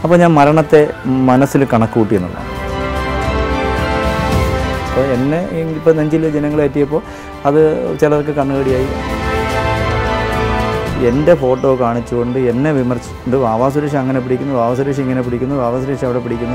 അപ്പോൾ ഞാൻ മരണത്തെ മനസ്സിൽ കണക്ക് കൂട്ടി എന്നുള്ളതാണ് അപ്പോൾ എന്നെ ഇപ്പോൾ നെഞ്ചിൽ ജനങ്ങളേറ്റിയപ്പോൾ അത് ചിലർക്ക് കണ്ണുകടിയായി എൻ്റെ ഫോട്ടോ കാണിച്ചുകൊണ്ട് എന്നെ വിമർശിച്ചിട്ടുണ്ട് വാവാ സുരേഷ് അങ്ങനെ പിടിക്കുന്നു വാവാ സുരേഷ് ഇങ്ങനെ പിടിക്കുന്നു വാവാ സുരേഷ് അവിടെ പിടിക്കുന്നു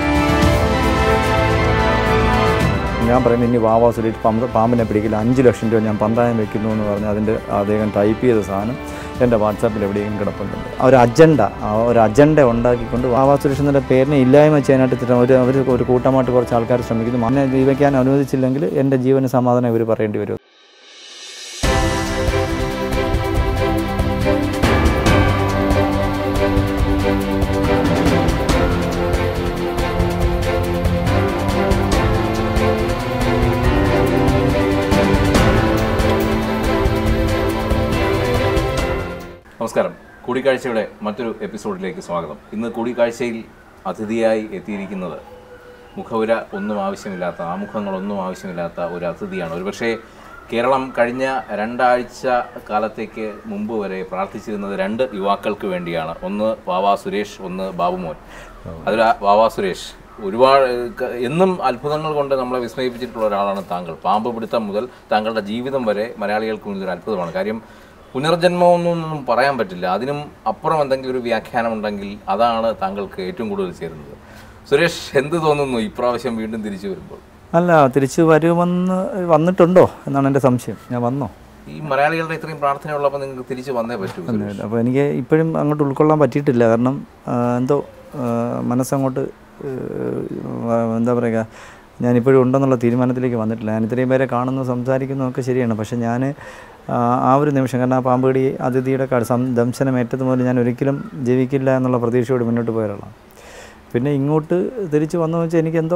ഞാൻ പറയുന്നത് ഇനി വാവാ സുരേഷ് പമ്പ പാമ്പിനെ പിടിക്കില്ല അഞ്ച് ലക്ഷം രൂപ ഞാൻ പന്തായം വെക്കുന്നു എന്ന് പറഞ്ഞ് അതിൻ്റെ അദ്ദേഹം ടൈപ്പ് ചെയ്ത സാധനം എൻ്റെ വാട്സാപ്പിൽ എവിടെയെങ്കിലും കിടപ്പുണ്ട് ആ ഒരു അജണ്ട ആ ഒരു അജണ്ട ഉണ്ടാക്കിക്കൊണ്ട് വാവാ സുരേഷ് എന്നുള്ള പേരിനെ ഇല്ലായ്മ ചെയ്യാനായിട്ട് തിട്ട- ഒരു അവർ ഒരു കൂട്ടമായിട്ട് കുറച്ച് ആൾക്കാർ ശ്രമിക്കുന്നു എന്നെ ജീവിക്കാൻ അനുവദിച്ചില്ലെങ്കിൽ എൻ്റെ ജീവന് സമാധാനം ഇവർ പറയേണ്ടി വരും നമസ്കാരം കൂടിക്കാഴ്ചയുടെ മറ്റൊരു എപ്പിസോഡിലേക്ക് സ്വാഗതം ഇന്ന് കൂടിക്കാഴ്ചയിൽ അതിഥിയായി എത്തിയിരിക്കുന്നത് മുഖവുര ഒന്നും ആവശ്യമില്ലാത്ത ആമുഖങ്ങളൊന്നും ആവശ്യമില്ലാത്ത ഒരു അതിഥിയാണ് ഒരുപക്ഷെ കേരളം കഴിഞ്ഞ രണ്ടാഴ്ച കാലത്തേക്ക് മുമ്പ് വരെ പ്രാർത്ഥിച്ചിരുന്നത് രണ്ട് യുവാക്കൾക്ക് വേണ്ടിയാണ് ഒന്ന് വാവാ സുരേഷ് ഒന്ന് ബാബുമോൻ അതിൽ ആ വാവാ സുരേഷ് ഒരുപാട് ക- എന്നും അത്ഭുതങ്ങൾ കൊണ്ട് നമ്മളെ വിസ്മയിപ്പിച്ചിട്ടുള്ള ഒരാളാണ് താങ്കൾ പാമ്പ് പിടുത്തം മുതൽ താങ്കളുടെ ജീവിതം വരെ മലയാളികൾക്ക് മുന്നിൽ ഒരു അത്ഭുതമാണ് കാര്യം പുനർജന്മമൊന്നും പറയാൻ പറ്റില്ല അതിനും അപ്പുറം എന്തെങ്കിലും ഒരു വ്യാഖ്യാനം ഉണ്ടെങ്കിൽ അതാണ് താങ്കൾക്ക് ഏറ്റവും കൂടുതൽ ചേരുന്നത് സുരേഷ് എന്ത് തോന്നുന്നു ഇപ്രാവശ്യം വീണ്ടും തിരിച്ചു വരുമ്പോൾ അല്ല തിരിച്ച് വരുമെന്ന് വന്നിട്ടുണ്ടോ എന്നാണ് എൻ്റെ സംശയം ഞാൻ വന്നോ ഈ മലയാളികളുടെ ഇത്രയും പ്രാർത്ഥനയുള്ളപ്പോൾ നിങ്ങൾക്ക് തിരിച്ചു വന്നേ പറ്റൂ സുരേഷ്. അപ്പോൾ എനിക്ക് ഇപ്പോഴും അങ്ങോട്ട് ഉൾക്കൊള്ളാൻ പറ്റിയിട്ടില്ല കാരണം ആ, എന്തോ ആ, മനസ്സങ്ങോട്ട് ആ, എന്താ പറയുക ഞാനിപ്പോഴും ഉണ്ടെന്നുള്ള തീരുമാനത്തിലേക്ക് വന്നിട്ടില്ല ഞാൻ ഇത്രയും പേരെ കാണുന്നു സംസാരിക്കുന്നു ഒക്കെ ശരിയാണ് പക്ഷേ ഞാൻ ആ, ആ ഒരു നിമിഷം കാരണം ആ പാമ്പുകടി അതിഥിയുടെ ക- സം ദംശനമേറ്റത് മുതൽ ഞാൻ ഒരിക്കലും ജീവിക്കില്ല എന്നുള്ള പ്രതീക്ഷയോട് മുന്നോട്ട് പോയ ഒരാളാണ് പിന്നെ ഇങ്ങോട്ട് തിരിച്ച് വന്നു വെച്ചാൽ എനിക്കെന്തോ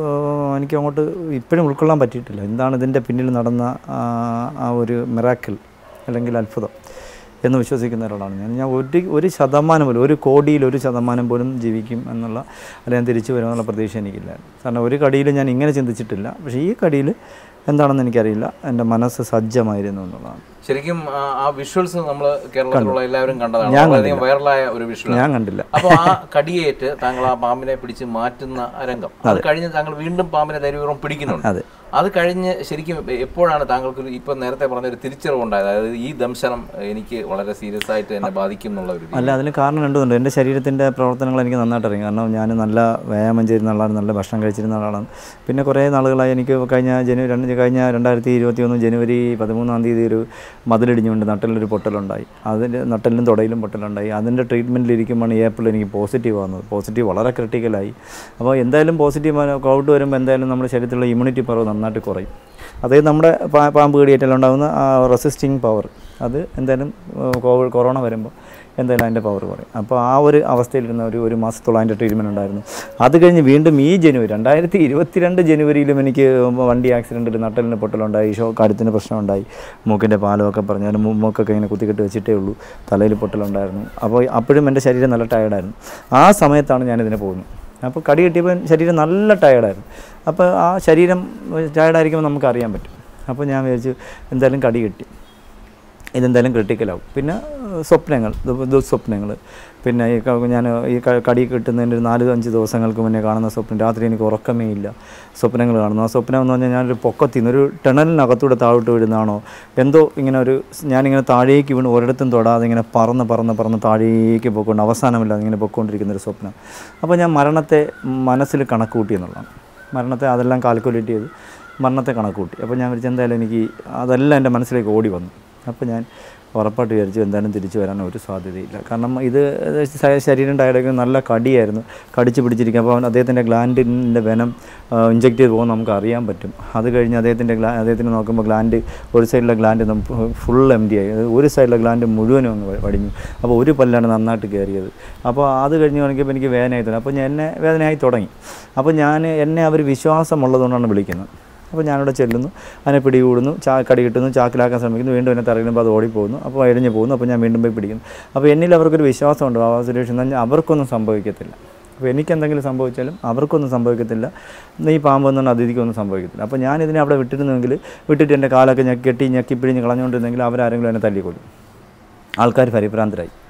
ആ, എനിക്ക് അങ്ങോട്ട് ഇപ്പോഴും ഉൾക്കൊള്ളാൻ പറ്റിയിട്ടില്ല എന്താണ് ഇതിൻ്റെ പിന്നിൽ നടന്ന ആ, ആ ഒരു മിറാക്കിൾ അല്ലെങ്കിൽ അത്ഭുതം എന്ന് വിശ്വസിക്കുന്ന ഒരാളാണ് ഞാൻ ഞാൻ ഒരു ഒരു ശതമാനം പോലും ഒരു കോടിയിൽ ഒരു ശതമാനം പോലും ജീവിക്കും എന്നുള്ള അല്ലെങ്കിൽ ഞാൻ തിരിച്ചു വരുമെന്നുള്ള പ്രതീക്ഷ എനിക്കില്ല കാരണം ഒരു കടിയിൽ ഞാൻ ഇങ്ങനെ ചിന്തിച്ചിട്ടില്ല പക്ഷേ ഈ കടിയിൽ എന്താണെന്ന് എനിക്കറിയില്ല എൻ്റെ മനസ്സ് സജ്ജമായിരുന്നു എന്നുള്ളതാണ് ശരിക്കും ആ, ആ വിഷ്വൽസ് നമ്മൾ കേരളത്തിലുള്ള എല്ലാവരും കണ്ടതാണ് ഞാൻ വളരെയധികം വൈറലായ ഒരു വിഷ്വൽ ഞാൻ കണ്ടില്ല അപ്പോൾ ആ കടിയേറ്റ് താങ്കൾ ആ പാമ്പിനെ പിടിച്ച് മാറ്റുന്ന ആ രംഗം അത് കഴിഞ്ഞ് താങ്കൾ വീണ്ടും പാമ്പിനെ ധൈര്യപൂർവ്വം പിടിക്കുന്നുണ്ട് അതെ അത് കഴിഞ്ഞ് ശരിക്കും എപ്പോഴാണ് താങ്കൾക്ക് ഒരു- ഇപ്പൊ നേരത്തെ പറഞ്ഞ ഒരു തിരിച്ചറിവ് ഉണ്ടായത് അതായത് ഈ ദംശനം എനിക്ക് വളരെ സീരിയസ് ആയിട്ട് എന്നെ ബാധിക്കും എന്നുള്ള ഒരു രീതി. അല്ല അതിന് കാരണം രണ്ടുമുണ്ട് എൻ്റെ ശരീരത്തിൻ്റെ പ്രവർത്തനങ്ങൾ എനിക്ക് നന്നായിട്ട് അറിയാം കാരണം ഞാൻ നല്ല വ്യായാമം ചെയ്യുന്ന ആളാണ് നല്ല ഭക്ഷണം കഴിച്ചിരുന്ന ആളാണ് പിന്നെ കുറേ നാളുകളായി എനിക്ക് കഴിഞ്ഞ ജനുവരി രണ്ട് കഴിഞ്ഞ രണ്ടായിരത്തി ഇരുപത്തി ഒന്ന് ജനുവരി പതിമൂന്നാം തീയതി ഒരു മതിലിടിഞ്ഞുകൊണ്ട് നട്ടലിലൊരു പൊട്ടലുണ്ടായി അതിൻ്റെ നട്ടലിലും തുടയിലും പൊട്ടലുണ്ടായി അതിൻ്റെ ട്രീറ്റ്മെൻറ്റിലിരിക്കുമ്പോൾ ഏപ്രിൽ എനിക്ക് പോസിറ്റീവ് വന്നത് പോസിറ്റീവ് വളരെ ക്രിട്ടിക്കലായി അപ്പോൾ എന്തായാലും പോസിറ്റീവ് കോവിഡ് വരുമ്പോൾ എന്തായാലും നമ്മുടെ ശരീരത്തിലുള്ള ഇമ്മ്യൂണിറ്റി പവർ നന്നായിട്ട് കുറയും അതായത് നമ്മുടെ പാ- പാമ്പ് കടിയേറ്റാൽ ഉണ്ടാകുന്ന ആ റെസിസ്റ്റിംഗ് പവർ അത് എന്തായാലും കോവിഡ് കൊറോണ വരുമ്പോൾ എന്തായാലും അതിൻ്റെ പവർ കുറയും അപ്പോൾ ആ ഒരു അവസ്ഥയിലിരുന്ന ഒരു ഒരു മാസത്തോളം അതിൻ്റെ ട്രീറ്റ്മെൻറ്റ് ഉണ്ടായിരുന്നു അത് കഴിഞ്ഞ് വീണ്ടും ഈ ജനുവരി രണ്ടായിരത്തി ഇരുപത്തിരണ്ട് ജനുവരിയിലും എനിക്ക് വണ്ടി ആക്സിഡൻറ്റിൽ നട്ടലിന് പൊട്ടലുണ്ടായി ഷോ കഴുത്തിന് പ്രശ്നമുണ്ടായി മൂക്കിൻ്റെ പാലമൊക്കെ പറഞ്ഞു അതിന് മൂ- മൂക്കൊക്കെ ഇങ്ങനെ കുത്തിക്കെട്ട് വെച്ചിട്ടേ ഉള്ളൂ തലയിൽ പൊട്ടലുണ്ടായിരുന്നു അപ്പോൾ അപ്പോഴും എൻ്റെ ശരീരം നല്ല ടയർഡായിരുന്നു ആ സമയത്താണ് ഞാനിതിനെ പോകുന്നത് അപ്പോൾ കടി കിട്ടിയപ്പോൾ ശരീരം നല്ല ടയർഡായിരുന്നു അപ്പോൾ ആ ശരീരം ടയർഡായിരിക്കുമ്പോൾ നമുക്ക് അറിയാൻ പറ്റും അപ്പോൾ ഞാൻ വിചാരിച്ചു എന്തായാലും കടി കിട്ടി ഇതെന്തായാലും ക്രിട്ടിക്കലാവും പിന്നെ ഏഹ്, സ്വപ്നങ്ങൾ ദു- ദുസ്വപ്നങ്ങൾ പിന്നെ ഈ ക- ഞാൻ ഈ ക- കടി കിട്ടുന്നതിൻ്റെ ഒരു നാല് അഞ്ച് ദിവസങ്ങൾക്ക് മുന്നേ കാണുന്ന സ്വപ്നം രാത്രി എനിക്ക് ഉറക്കമേ ഇല്ല സ്വപ്നങ്ങൾ കാണുന്നു ആ സ്വപ്നം എന്ന് പറഞ്ഞാൽ ഞാനൊരു പൊക്കത്തിൽ നിന്ന് ഒരു ടണലിനകത്തൂടെ താഴോട്ട് വീഴുന്നതാണോ എന്തോ ഇങ്ങനെ ഒരു ഞാനിങ്ങനെ താഴേക്ക് വീണ് ഒരിടത്തും തൊടാതെ ഇങ്ങനെ പറന്ന് പറന്ന് പറന്ന് താഴേക്ക് പോയിക്കൊണ്ട് അവസാനമില്ലാതെ ഇങ്ങനെ പൊയ്ക്കൊണ്ടിരിക്കുന്ന ഒരു സ്വപ്നം അപ്പോൾ ഞാൻ മരണത്തെ മനസ്സിൽ കണക്ക് കൂട്ടി എന്നുള്ളതാണ് മരണത്തെ അതെല്ലാം കാൽക്കുലേറ്റ് ചെയ്ത് മരണത്തെ കണക്ക് കൂട്ടി അപ്പോൾ ഞാൻ വിചാരിച്ചു എന്തായാലും എനിക്ക് അതെല്ലാം എൻ്റെ മനസ്സിലേക്ക് ഓടി വന്നു അപ്പോൾ ഞാൻ ഉറപ്പായിട്ട് വിചാരിച്ചു എന്തായാലും തിരിച്ചു വരാൻ ഒരു സാധ്യതയില്ല കാരണം ഇത് ശ- ശരീരം ടയർഡൊക്കെ നല്ല കടിയായിരുന്നു കടിച്ച് പിടിച്ചിരിക്കുക അപ്പോൾ അവൻ അദ്ദേഹത്തിൻ്റെ ഗ്ലാൻഡിൻ്റെ വെനം ഇഞ്ചെക്ട് ചെയ്ത് പോകുമ്പോൾ നമുക്ക് അറിയാൻ പറ്റും അത് കഴിഞ്ഞ് അദ്ദേഹത്തിൻ്റെ ഗ്ലാ അദ്ദേഹത്തിന് നോക്കുമ്പോൾ ഗ്ലാൻഡ് ഒരു സൈഡിലെ ഗ്ലാൻഡ് ഫുൾ എം ഡി ആയി അത് ഒരു സൈഡിലെ ഗ്ലാൻഡ് മുഴുവനും അങ്ങ് വ- വടിഞ്ഞു അപ്പോൾ ഒരു പല്ലാണ് നന്നായിട്ട് കയറിയത് അപ്പോൾ അത് കഴിഞ്ഞ് നോക്കിയപ്പോൾ എനിക്ക് വേദനയായി തുടങ്ങി അപ്പോൾ ഞാൻ എന്നെ വേദനയായി തുടങ്ങി അപ്പോൾ ഞാൻ എന്നെ അവർ വിശ്വാസമുള്ളതുകൊണ്ടാണ് വിളിക്കുന്നത് അപ്പോൾ ഞാനിവിടെ ചെല്ലുന്നു അതിനെ പിടികൂടുന്നു ചാ കടി കിട്ടുന്നു ചാക്കിലാക്കാൻ ശ്രമിക്കുന്നു വീണ്ടും എന്നെ തറയുമ്പോൾ അത് ഓടിപ്പോകുന്നു അപ്പോൾ എഴിഞ്ഞ് പോകുന്നു അപ്പോൾ ഞാൻ വീണ്ടും പോയി പിടിക്കുന്നു അപ്പോൾ എന്നിൽ അവർക്കൊരു വിശ്വാസമുണ്ട് ആ സുരേഷ് എന്നാൽ അവർക്കൊന്നും സംഭവിക്കത്തില്ല അപ്പോൾ എനിക്കെന്തെങ്കിലും സംഭവിച്ചാലും അവർക്കൊന്നും സംഭവിക്കത്തില്ല ഈ പാമ്പ് എന്നുള്ള അതിഥിക്കൊന്നും സംഭവിക്കത്തില്ല അപ്പോൾ ഞാൻ ഇതിനെ അവിടെ വിട്ടിരുന്നെങ്കിൽ വിട്ടിട്ട് എൻ്റെ കാലൊക്കെ ഞെക്കി കെട്ടി ഞെക്കി പിഴിഞ്ഞ് കളഞ്ഞുകൊണ്ടിരുന്നെങ്കിൽ അവരാരെങ്കിലും എന്നെ തല്ലിക്കൊല്ലും ആൾക്കാർ പരിഭ്രാന്തരായി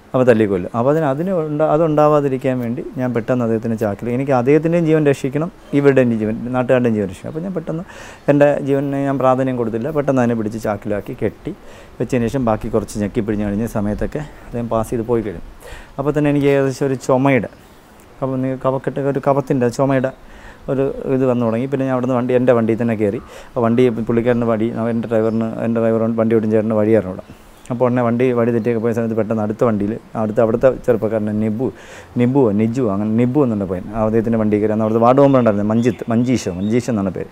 അപ്പോൾ തല്ലിക്കൊല്ലും അപ്പോൾ അതിന് അതിന് ഉണ്ടാ അതുണ്ടാവാതിരിക്കാൻ വേണ്ടി ഞാൻ പെട്ടെന്ന് അദ്ദേഹത്തിന് ചാക്കിൽ എനിക്ക് അദ്ദേഹത്തിൻ്റെയും ജീവൻ രക്ഷിക്കണം ഇവരുടെയും ജീവൻ നാട്ടുകാരുടെയും ജീവൻ രക്ഷിക്കണം അപ്പോൾ ഞാൻ പെട്ടെന്ന് എൻ്റെ ജീവനെ ഞാൻ പ്രാധാന്യം കൊടുത്തില്ല പെട്ടെന്ന് അതിനെ പിടിച്ച് ചാക്കിലാക്കി കെട്ടി വെച്ചതിന് ശേഷം ബാക്കി കുറച്ച് ഞെക്കി പിടിഞ്ഞ് കഴിഞ്ഞ സമയത്തൊക്കെ അദ്ദേഹം പാസ് ചെയ്ത് പോയി കഴിഞ്ഞു അപ്പോൾ തന്നെ എനിക്ക് ഏകദേശം ഒരു ചുമയുടെ കവ കവക്കെട്ട് ഒരു കവത്തിൻ്റെ ചുമയുടെ ഒരു ഇത് വന്നു തുടങ്ങി പിന്നെ ഞാൻ അവിടുന്ന് വണ്ടി എൻ്റെ വണ്ടിയിൽ തന്നെ കയറി ആ വണ്ടി പുള്ളിക്കാരൻ്റെ വടി എൻ്റെ ഡ്രൈവറിന് എൻ്റെ ഡ്രൈവർ വണ്ടി ഓടിച്ച ചേട്ടൻ്റെ വഴി അറിഞ്ഞൂടാ അപ്പോൾ ഉടനെ വണ്ടി വഴി തെറ്റിയൊക്കെ പോയ സമയത്ത് പെട്ടെന്ന് അടുത്ത വണ്ടിയിൽ അടുത്ത അവിടുത്തെ ചെറുപ്പക്കാരനെ നിബു നിബു നിജു അങ്ങനെ നിബു എന്നുള്ള പയ്യൻ ആ അദ്ദേഹത്തിൻ്റെ വണ്ടി കയറി അന്ന് അവിടുത്തെ വാർഡ് മെമ്പർ ഉണ്ടായിരുന്നു മഞ്ജിത്ത് മഞ്ജീഷോ മഞ്ജീഷ് എന്നാണ് പേര്